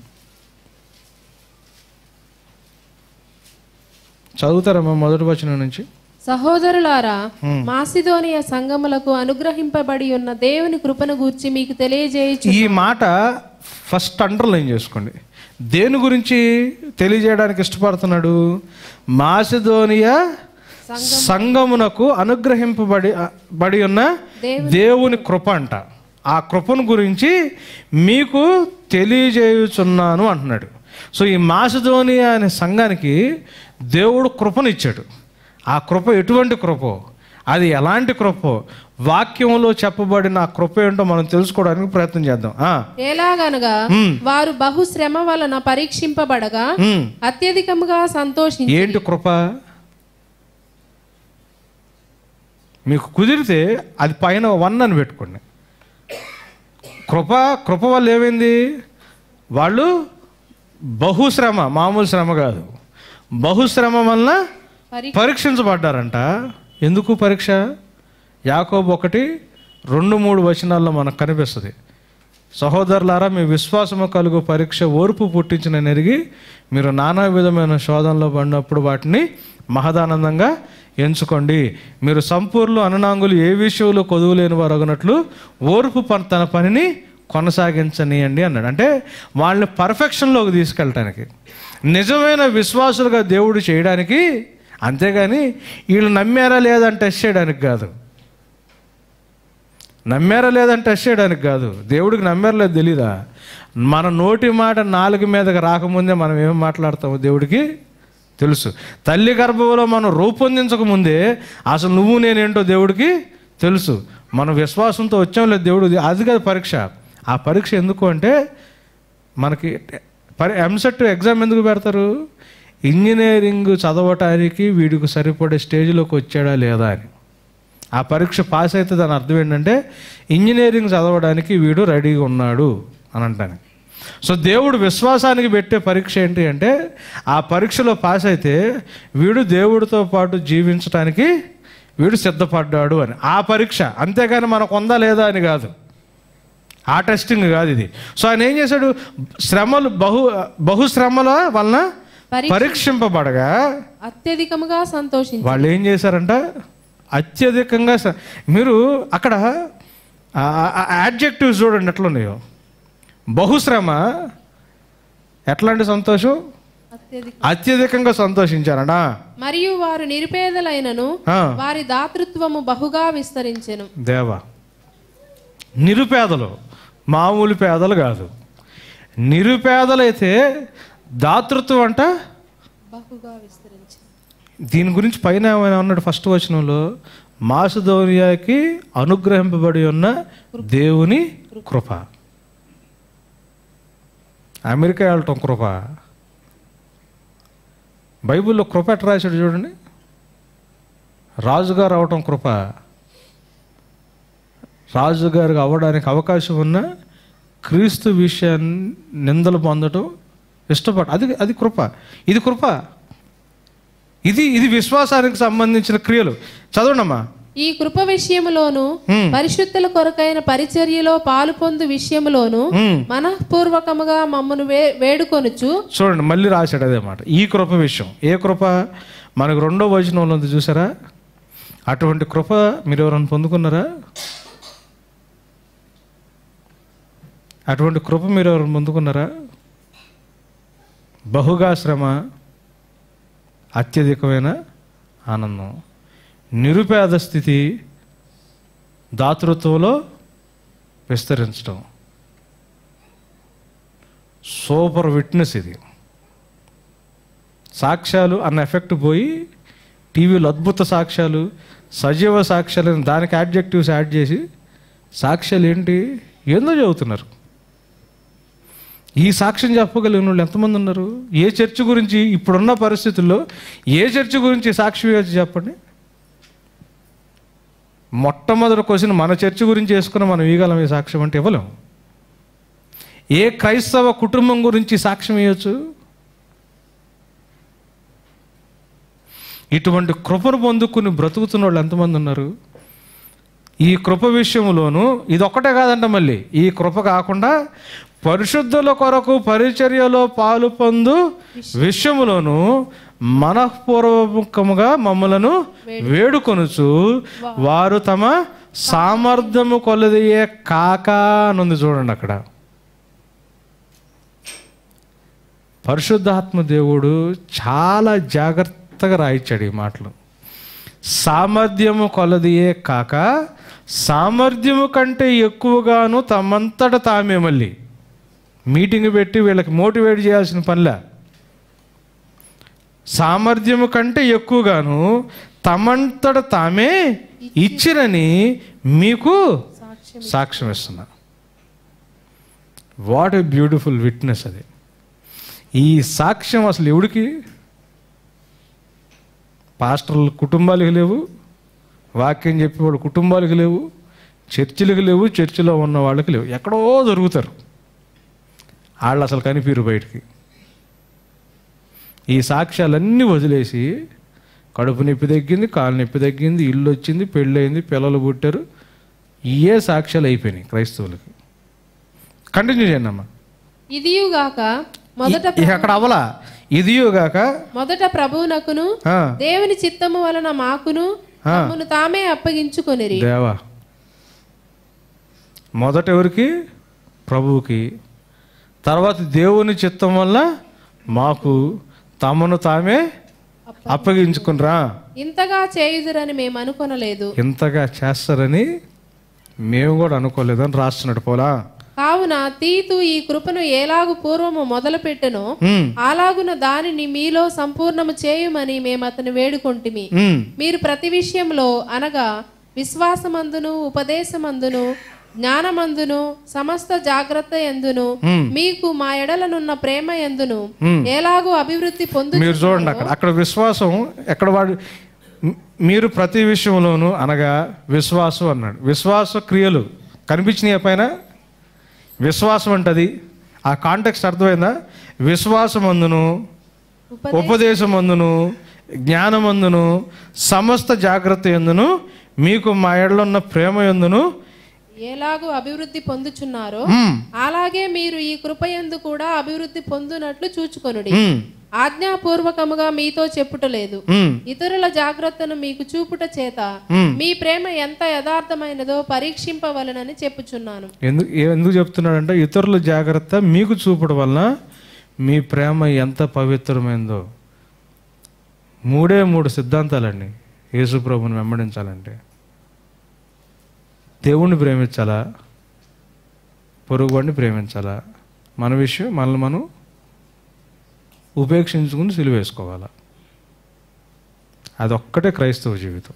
చదువుతారమ్మా మొదటి వచనం నుంచి సహోదరులారా మాసిదోనియ సంగములకు అనుగ్రహింపబడి ఉన్న దేవుని కృపను గూర్చి మీకు తెలియజేయచ్చు ఈ మాట ఫస్ట్ అండర్లైన్ చేసుకోండి దేని గురించి తెలియజేయడానికి ఇష్టపడుతున్నాడు మాసిదోనియా సంగమునకు అనుగ్రహింపబడి బడి ఉన్న దేవుని కృప అంట ఆ కృపను గురించి మీకు తెలియజేయుచున్నాను అంటున్నాడు సో ఈ మాసిదోనియా అనే సంఘానికి దేవుడు కృపను ఇచ్చాడు ఆ కృప ఎటువంటి కృపో అది ఎలాంటి కృపో వాక్యంలో చెప్పబడిన ఆ కృప ఏంటో మనం తెలుసుకోవడానికి ప్రయత్నం చేద్దాం ఆ, ఎలాగనగా వారు బహుశ్రమ వలన పరీక్షింపబడగా ఉమ్. అత్యధికముగా సంతోషించి ఏంటి కృప మీకు కుదిరితే అది పైన వన్ అని పెట్టుకోండి కృప కృప వల్ల ఏమైంది వాళ్ళు బహుశ్రమ మామూలు శ్రమ కాదు బహుశ్రమ వలన పరీ- పరీక్షించబడ్డారంట ఎందుకు పరీక్ష యాకోబు ఒకటి రెండు మూడు వచనాల్లో మనకు కనిపిస్తుంది సహోదరులారా మీ విశ్వాసము కలుగు పరీక్ష ఓర్పు పుట్టించిన నెరిగి మీరు నానా విధమైన శోధనలో పడినప్పుడు వాటిని మహదానందంగా ఎంచుకోండి మీరు సంపూర్ణ అనునాంగులు ఏ విషయంలో కొదువులేని వారు అగినట్లు ఓర్పు పని తన పనిని కొనసాగించనియండి అన్నాడు అంటే వాళ్ళని పర్ఫెక్షన్లోకి తీసుకెళ్ళటానికి నిజమైన విశ్వాసులుగా దేవుడు చేయడానికి అంతేగాని వీళ్ళు నమ్మారా లేదని టెస్ట్ చేయడానికి కాదు నమ్మారా లేదని టెస్ట్ చేయడానికి కాదు దేవుడికి నమ్మారా లేదు తెలీదా మన నోటి మాట నాలుగు మీదకి రాకముందే మనం ఏం మాట్లాడతామో దేవుడికి తెలుసు తల్లి గర్భంలో మనం రూపొందించకముందే అసలు నువ్వు నేనేంటో దేవుడికి తెలుసు మన విశ్వాసంతో వచ్చాం లేదు దేవుడు అది కాదు పరీక్ష ఆ పరీక్ష ఎందుకు అంటే మనకి పరి ఎంసెట్ ఎగ్జామ్ ఎందుకు పెడతారు ఇంజనీరింగ్ చదవటానికి వీడికి సరిపడే స్టేజ్లోకి వచ్చాడా లేదా అని ఆ పరీక్ష పాస్ అయితే దాని అర్థం ఏంటంటే ఇంజనీరింగ్ చదవడానికి వీడు రెడీగా ఉన్నాడు అని అంటాను సో దేవుడు విశ్వాసానికి పెట్టే పరీక్ష ఏంటి అంటే ఆ పరీక్షలో పాస్ అయితే వీడు దేవుడితో పాటు జీవించడానికి వీడు సిద్ధపడ్డాడు అని ఆ పరీక్ష అంతేగాని మనకు ఉందా లేదా అని కాదు ఆ టెస్టింగ్ కాదు ఇది సో ఆయన ఏం చేశాడు శ్రమలు బహు బహుశ్రమల వలన పరీక్ష- పరీక్షింపబడగా అత్యధికముగా సంతోషించి వాళ్ళు ఏం చేశారంట అత్యధికంగా స- మీరు అక్కడ యాడ్జెక్టివ్స్ చూడండి ఎట్లున్నాయో బహుశ్రమ ఎట్లాంటి సంతోషం అత్యధిక అత్యధికంగా సంతోషించారట మరియు వారు నిరుపేదలైనను ఆ, వారి దాతృత్వము బహుగా విస్తరించెను దేవా నిరుపేదలు మామూలు పేదలు కాదు నిరుపేదలైతే దాతృత్వం అంట బహుగా విస్తరించెను దీని గురించి పైన ఏమైనా ఉన్నాడు ఫస్ట్ వచనంలో మాసుధోనియాకి అనుగ్రహింపబడి ఉన్న దేవుని కృప అమెరికా వెళ్ళటం కృప బైబిల్లో కృప ఎట్లా రాశాడు చూడండి రాజుగారు అవటం కృప రాజుగారికి అవ్వడానికి అవకాశం ఉన్న క్రీస్తు విషయాన్ని నిందలు పొందడం ఇష్టపడ అది అది కృప ఇది కృప ఇది ఇది విశ్వాసానికి సంబంధించిన క్రియలు చదవండమ్మా ఈ కృప విషయములోను హ్మ్. పరిశుద్ధుల కొరకైన పరిచర్యలో పాలు పొందు విషయములోను హ్మ్. మనఃపూర్వకముగా మమ్మను వే వేడుకొనుచు చూడండి మళ్ళీ రాశాడు అదే మాట ఈ కృప విషయం ఏ కృప మనకు రెండో వచనంలో ఉంది చూసారా అటువంటి కృప మీరు ఎవరైనా పొందుకున్నారా అటువంటి కృప మీరు ఎవరైనా పొందుకున్నారా బహుగా శ్రమ అత్యధికమైన ఆనందం నిరుపేద స్థితి దాతృత్వంలో విస్తరించడం సూపర్ విట్నెస్ ఇది సాక్ష్యాలు అన్న ఎఫెక్ట్ పోయి టీవీలో అద్భుత సాక్ష్యాలు సజీవ సాక్ష్యాలు అని దానికి యాడ్జెక్టివ్స్ యాడ్ చేసి సాక్ష్యాలు ఏంటి ఏందో చదువుతున్నారు ఈ సాక్ష్యం చెప్పగలిగిన వాళ్ళు ఎంతమంది ఉన్నారు ఏ చర్చ్ గురించి ఇప్పుడున్న పరిస్థితుల్లో ఏ చర్చ్ గురించి సాక్షి వేసి చెప్పండి మొట్టమొదటి క్వశ్చన్ మన చర్చ్ గురించి వేసుకుని మనం ఇవ్వగలం ఈ సాక్ష్యం అంటే ఇవ్వలేం ఏ క్రైస్తవ కుటుంబం గురించి సాక్ష్యం ఇవ్వచ్చు ఇటువంటి కృపను పొందుకుని బ్రతుకుతున్న వాళ్ళు ఎంతమంది ఉన్నారు ఈ కృప విషయంలోనూ ఇది ఒక్కటే కాదంట మళ్ళీ ఈ కృప కాకుండా పరిశుద్ధుల కొరకు పరిచర్యలో పాలు పొందు విషయములోను మనఃపూర్వకముగా మమ్మలను వేడుకొనుచు వారు తమ సామర్థ్యము కొలదియే కాక అనుంది చూడండి అక్కడ పరిశుద్ధాత్మ దేవుడు చాలా జాగ్రత్తగా రాయించాడు ఈ మాటలు సామర్థ్యము కొలదియే కాక సామర్థ్యము కంటే ఎక్కువగాను తమంతట తామే మళ్ళీ మీటింగ్ పెట్టి వీళ్ళకి మోటివేట్ చేయాల్సిన పనిలే సామర్థ్యము కంటే ఎక్కువగాను తమంతట తామే ఇచ్చిరని మీకు సాక్ష్యం సాక్ష్యం ఇస్తున్నా వాట్ ఏ బ్యూటిఫుల్ విట్నెస్ అది ఈ సాక్ష్యం అసలు ఎవడికి పాస్టర్ల కుటుంబాలకు లేవు వాక్యం చెప్పేవాడు కుటుంబాలకు లేవు చర్చిలకు లేవు చర్చిలో ఉన్న వాళ్ళకి లేవు ఎక్కడో దొరుకుతారు వాళ్ళు అసలు కనిపిరు బయటికి ఈ సాక్ష్యాలన్నీ వదిలేసి కడుపు నొప్పి తగ్గింది కాలు నొప్పి తగ్గింది ఇల్లు వచ్చింది పెళ్ళయింది పిల్లలు పుట్టారు ఇయే సాక్ష్యాలు అయిపోయినాయి క్రైస్తవులకి కంటిన్యూ చేయండి అమ్మా ఇదియుగాక మొదట ఇక అక్కడ అవలా ఇదియోగాక మొదట ప్రభువునకును ఆ, దేవుని చిత్తము వలన మాకును తమను తామే అప్పగించుకొనిరి దేవా మొదట ఎవరికి ప్రభువుకి తర్వాత దేవుని చిత్తం వల్ల మాకు తమను తామే అప్పగించుకునిరా ఇంతగా చేయుదురని మేము అనుకొనలేదు ఇంతగా చేస్తారని మేము కూడా అనుకోలేదని రాస్తున్నాడు పోలా కావున తీతు ఈ కృపను ఎలాగు పూర్వము మొదలుపెట్టెనో ఉమ్, అలాగున దానిని మీలో సంపూర్ణము చేయుమని మేము అతను వేడుకొంటిమి ఉమ్, మీరు ప్రతి విషయంలో అనగా విశ్వాసమందును ఉపదేశమందును జ్ఞానమందును సమస్త జాగ్రత్త ఎందును ఉమ్. మీకు మా ఎడలనున్న ప్రేమ ఎందును ఎలాగూ అభివృద్ధి పొందు మీరు చూడండి అక్కడ అక్కడ విశ్వాసం ఎక్కడ వాడు మ్- మీరు ప్రతి విషయంలోనూ అనగా విశ్వాసం అన్నాడు విశ్వాస క్రియలు కనిపించినాయి పైన విశ్వాసం అంటది ఆ కాంటెక్స్ట్ అర్థమైందా విశ్వాసమందును ఉప- ఉపదేశమందును జ్ఞానమందును సమస్త జాగ్రత్త ఎందును మీకు మా ఎడలున్న ప్రేమ ఎందును ఎలాగూ అభివృద్ధి పొందుచున్నారో మ్, అలాగే మీరు ఈ కృపయందు కూడా అభివృద్ధి పొందునట్లు చూచుకొనుడి మ్, ఆజ్ఞాపూర్వకముగా మీతో చెప్పుటలేదు మ్, ఇతరుల జాగ్రత్తను మీకు చూపుట చేత మ్. మీ ప్రేమ ఎంత యథార్థమైనదో పరీక్షింపవలనని చెప్పుచున్నాను ఎందుకు ఎందుకు చెప్తున్నాడంటే ఇతరుల జాగ్రత్త మీకు చూపడం వలన మీ ప్రేమ ఎంత పవిత్రమైందో మూడే మూడు సిద్ధాంతాలండి యేసు ప్రభుని వెంబడించాలంటే దేవుణ్ణి ప్రేమించాలా పొరుగువాడిని ప్రేమించాలా మన విషయం మనల్ని మనం ఉపేక్షించుకుని సిలువేసుకోవాలా అదొక్కటే క్రైస్తవ జీవితం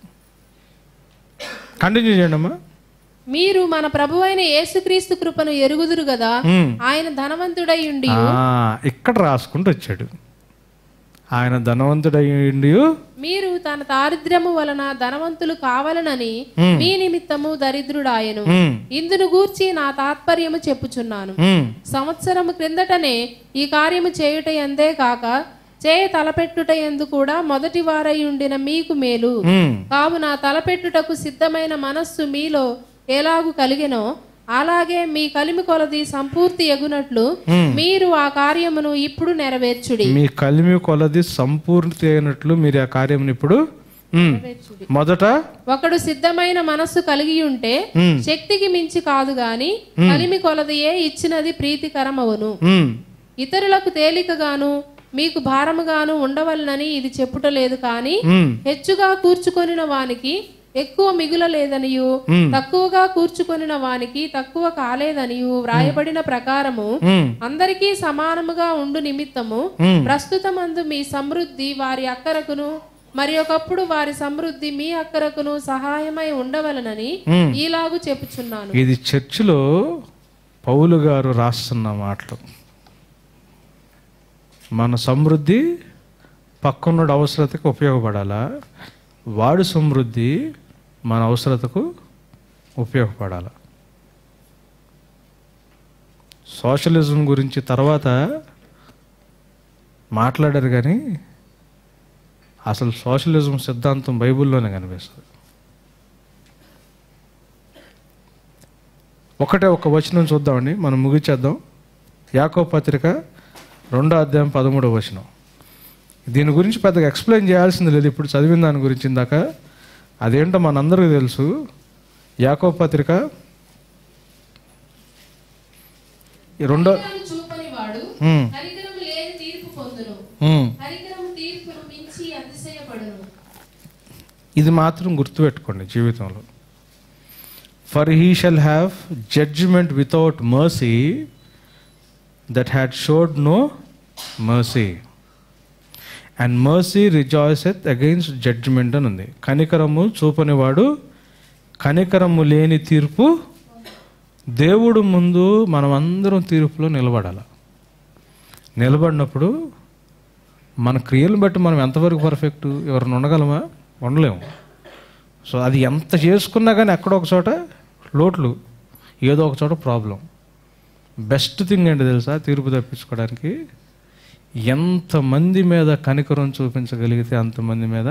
కంటిన్యూ చేయండి అమ్మా మీరు మన ప్రభువైన యేసుక్రీస్తు కృపను ఎరుగుదురు కదా మ్మ్. ఆయన ధనవంతుడై ఉండి ఆ, ఇక్కడ రాసుకుంటూ వచ్చాడు ఆయన ధనవంతుడయ్యిండి మీరు తన దారిద్ర్యము వలన ధనవంతులు కావాలనని మీ నిమిత్తము దరిద్రుడాయను ఇందును గూర్చి నా తాత్పర్యము చెప్పుచున్నాను సంవత్సరము క్రిందటనే ఈ కార్యము చేయుట ఎందే కాక చేయ తలపెట్టుట ఎందు కూడా మొదటి వారై ఉండిన మీకు మేలు కావున తలపెట్టుటకు సిద్ధమైన మనస్సు మీలో ఎలాగు కలిగెనో అలాగే మీ కలిమి కొలది సంపూర్తి ఎగునట్లు మీరు ఆ కార్యమును ఇప్పుడు నెరవేర్చుడి మీ కలిమి కొలది సంపూర్తి అయినట్లు మీరు ఆ కార్యం ఇప్పుడు ఉమ్, మొదట ఒకడు సిద్ధమైన మనస్సు కలిగి ఉంటే ఉమ్, శక్తికి మించి కాదు గాని కలిమి కొలదియే ఇచ్చినది ప్రీతికరమవును ఉమ్, ఇతరులకు తేలికగాను మీకు భారముగాను ఉండవలనని ఇది చెప్పుటలేదు కానీ ఉమ్, హెచ్చుగా కూర్చుకొనిన వానికి ఎక్కువ మిగులలేదనియు Hmm. తక్కువగా కూర్చుకొనిన వానికి తక్కువ కాలేదనియు వ్రాయబడిన ప్రకారము ఉమ్, అందరికీ సమానముగా ఉండు నిమిత్తము ఉమ్. ప్రస్తుతమందు మీ సమృద్ధి వారి అక్కరకును మరి ఒకప్పుడు వారి సమృద్ధి మీ అక్కరకును సహాయమై ఉండవలనని Hmm. ఈలాగు చెప్పుచున్నాను ఇది చర్చిలో పౌలు గారు రాస్తున్న మాటలు మన సమృద్ధి పక్కనుడు అవసరతకు ఉపయోగపడాలా వాడి సమృద్ధి మన అవసరతకు ఉపయోగపడాల సోషలిజం గురించి తర్వాత మాట్లాడారు కానీ అసలు సోషలిజం సిద్ధాంతం బైబిల్లోనే కనిపిస్తుంది ఒకటే ఒక వచనం చూద్దామండి మనం ముగించేద్దాం యాకో పత్రిక రెండో అధ్యాయం పదమూడవ వచనం దీని గురించి పెద్దగా ఎక్స్ప్లెయిన్ చేయాల్సింది లేదు ఇప్పుడు చదివిన దాని గురించి ఇందాక అదేంటో మనందరికీ తెలుసు యాకో పత్రిక ఈ రెండో కనికరము చూపని వాడు ఉమ్, కనికరము లేని తీర్పు పొందును ఉమ్. కనికరము తీర్పును మించి అతిశయపడును ఇది మాత్రం గుర్తుపెట్టుకోండి జీవితంలో for he shall have judgement without mercy that had showed no mercy and mercy rejoiceth against judgement అని ఉంది కనికరము చూపనివాడు కనికరము లేని తీర్పు దేవుడు ముందు మనం అందరం తీర్పులో నిలబడాలి నిలబడినప్పుడు మన క్రియలను బట్టి మనం ఎంతవరకు పర్ఫెక్ట్ ఎవరిని ఉండగలమా ఉండలేము సో అది ఎంత చేసుకున్నా కానీ ఎక్కడో ఒక చోట లోట్లు ఏదో ఒక చోట ప్రాబ్లం బెస్ట్ థింగ్ ఏంటి తెలుసా తీర్పు తప్పించుకోవడానికి ఎంతమంది మీద కనికరం చూపించగలిగితే అంతమంది మీద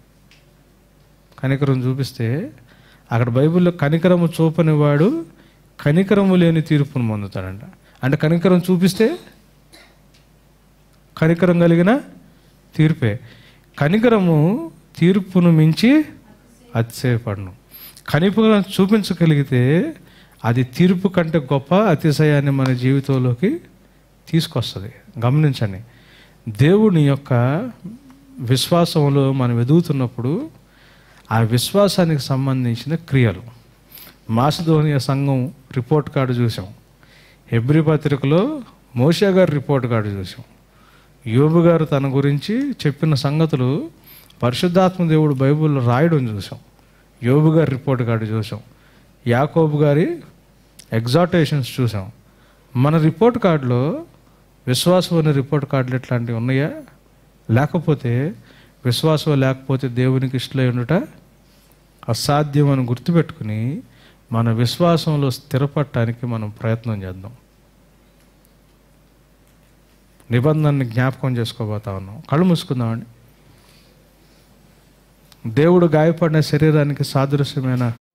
కనికరం చూపిస్తే అక్కడ బైబిల్లో కనికరము చూపని వాడు కనికరము లేని తీర్పును పొందుతాడంట అంటే కనికరం చూపిస్తే కనికరం కలిగిన తీర్పే కనికరము తీర్పును మించి అతిశయపడను కనికరం చూపించగలిగితే అది తీర్పు కంటే గొప్ప అతిశయాన్ని మన జీవితంలోకి తీసుకొస్తుంది గమనించండి దేవుని యొక్క విశ్వాసంలో మనం ఎదుగుతున్నప్పుడు ఆ విశ్వాసానికి సంబంధించిన క్రియలు మాసిధోనియ సంఘం రిపోర్ట్ కార్డు చూసాం హెబ్రి పత్రికలో మోషా గారి రిపోర్ట్ కార్డు చూసాం యోబు గారు తన గురించి చెప్పిన సంగతులు పరిశుద్ధాత్మ దేవుడు బైబిల్లో రాయడం చూసాం యోబు గారి రిపోర్ట్ కార్డు చూసాం యాకోబు గారి ఎగ్జాటేషన్స్ చూసాం మన రిపోర్ట్ కార్డులో విశ్వాసం అనే రిపోర్ట్ కార్డులు ఇట్లాంటివి ఉన్నాయా లేకపోతే విశ్వాసం లేకపోతే దేవునికి ఇష్టలై ఉండుట అసాధ్యం అని గుర్తుపెట్టుకుని మన విశ్వాసంలో స్థిరపడటానికి మనం ప్రయత్నం చేద్దాం నిబంధనని జ్ఞాపకం చేసుకోబోతా ఉన్నాం కళ్ళు మూసుకుందామండి దేవుడు గాయపడిన శరీరానికి సాదృశ్యమైన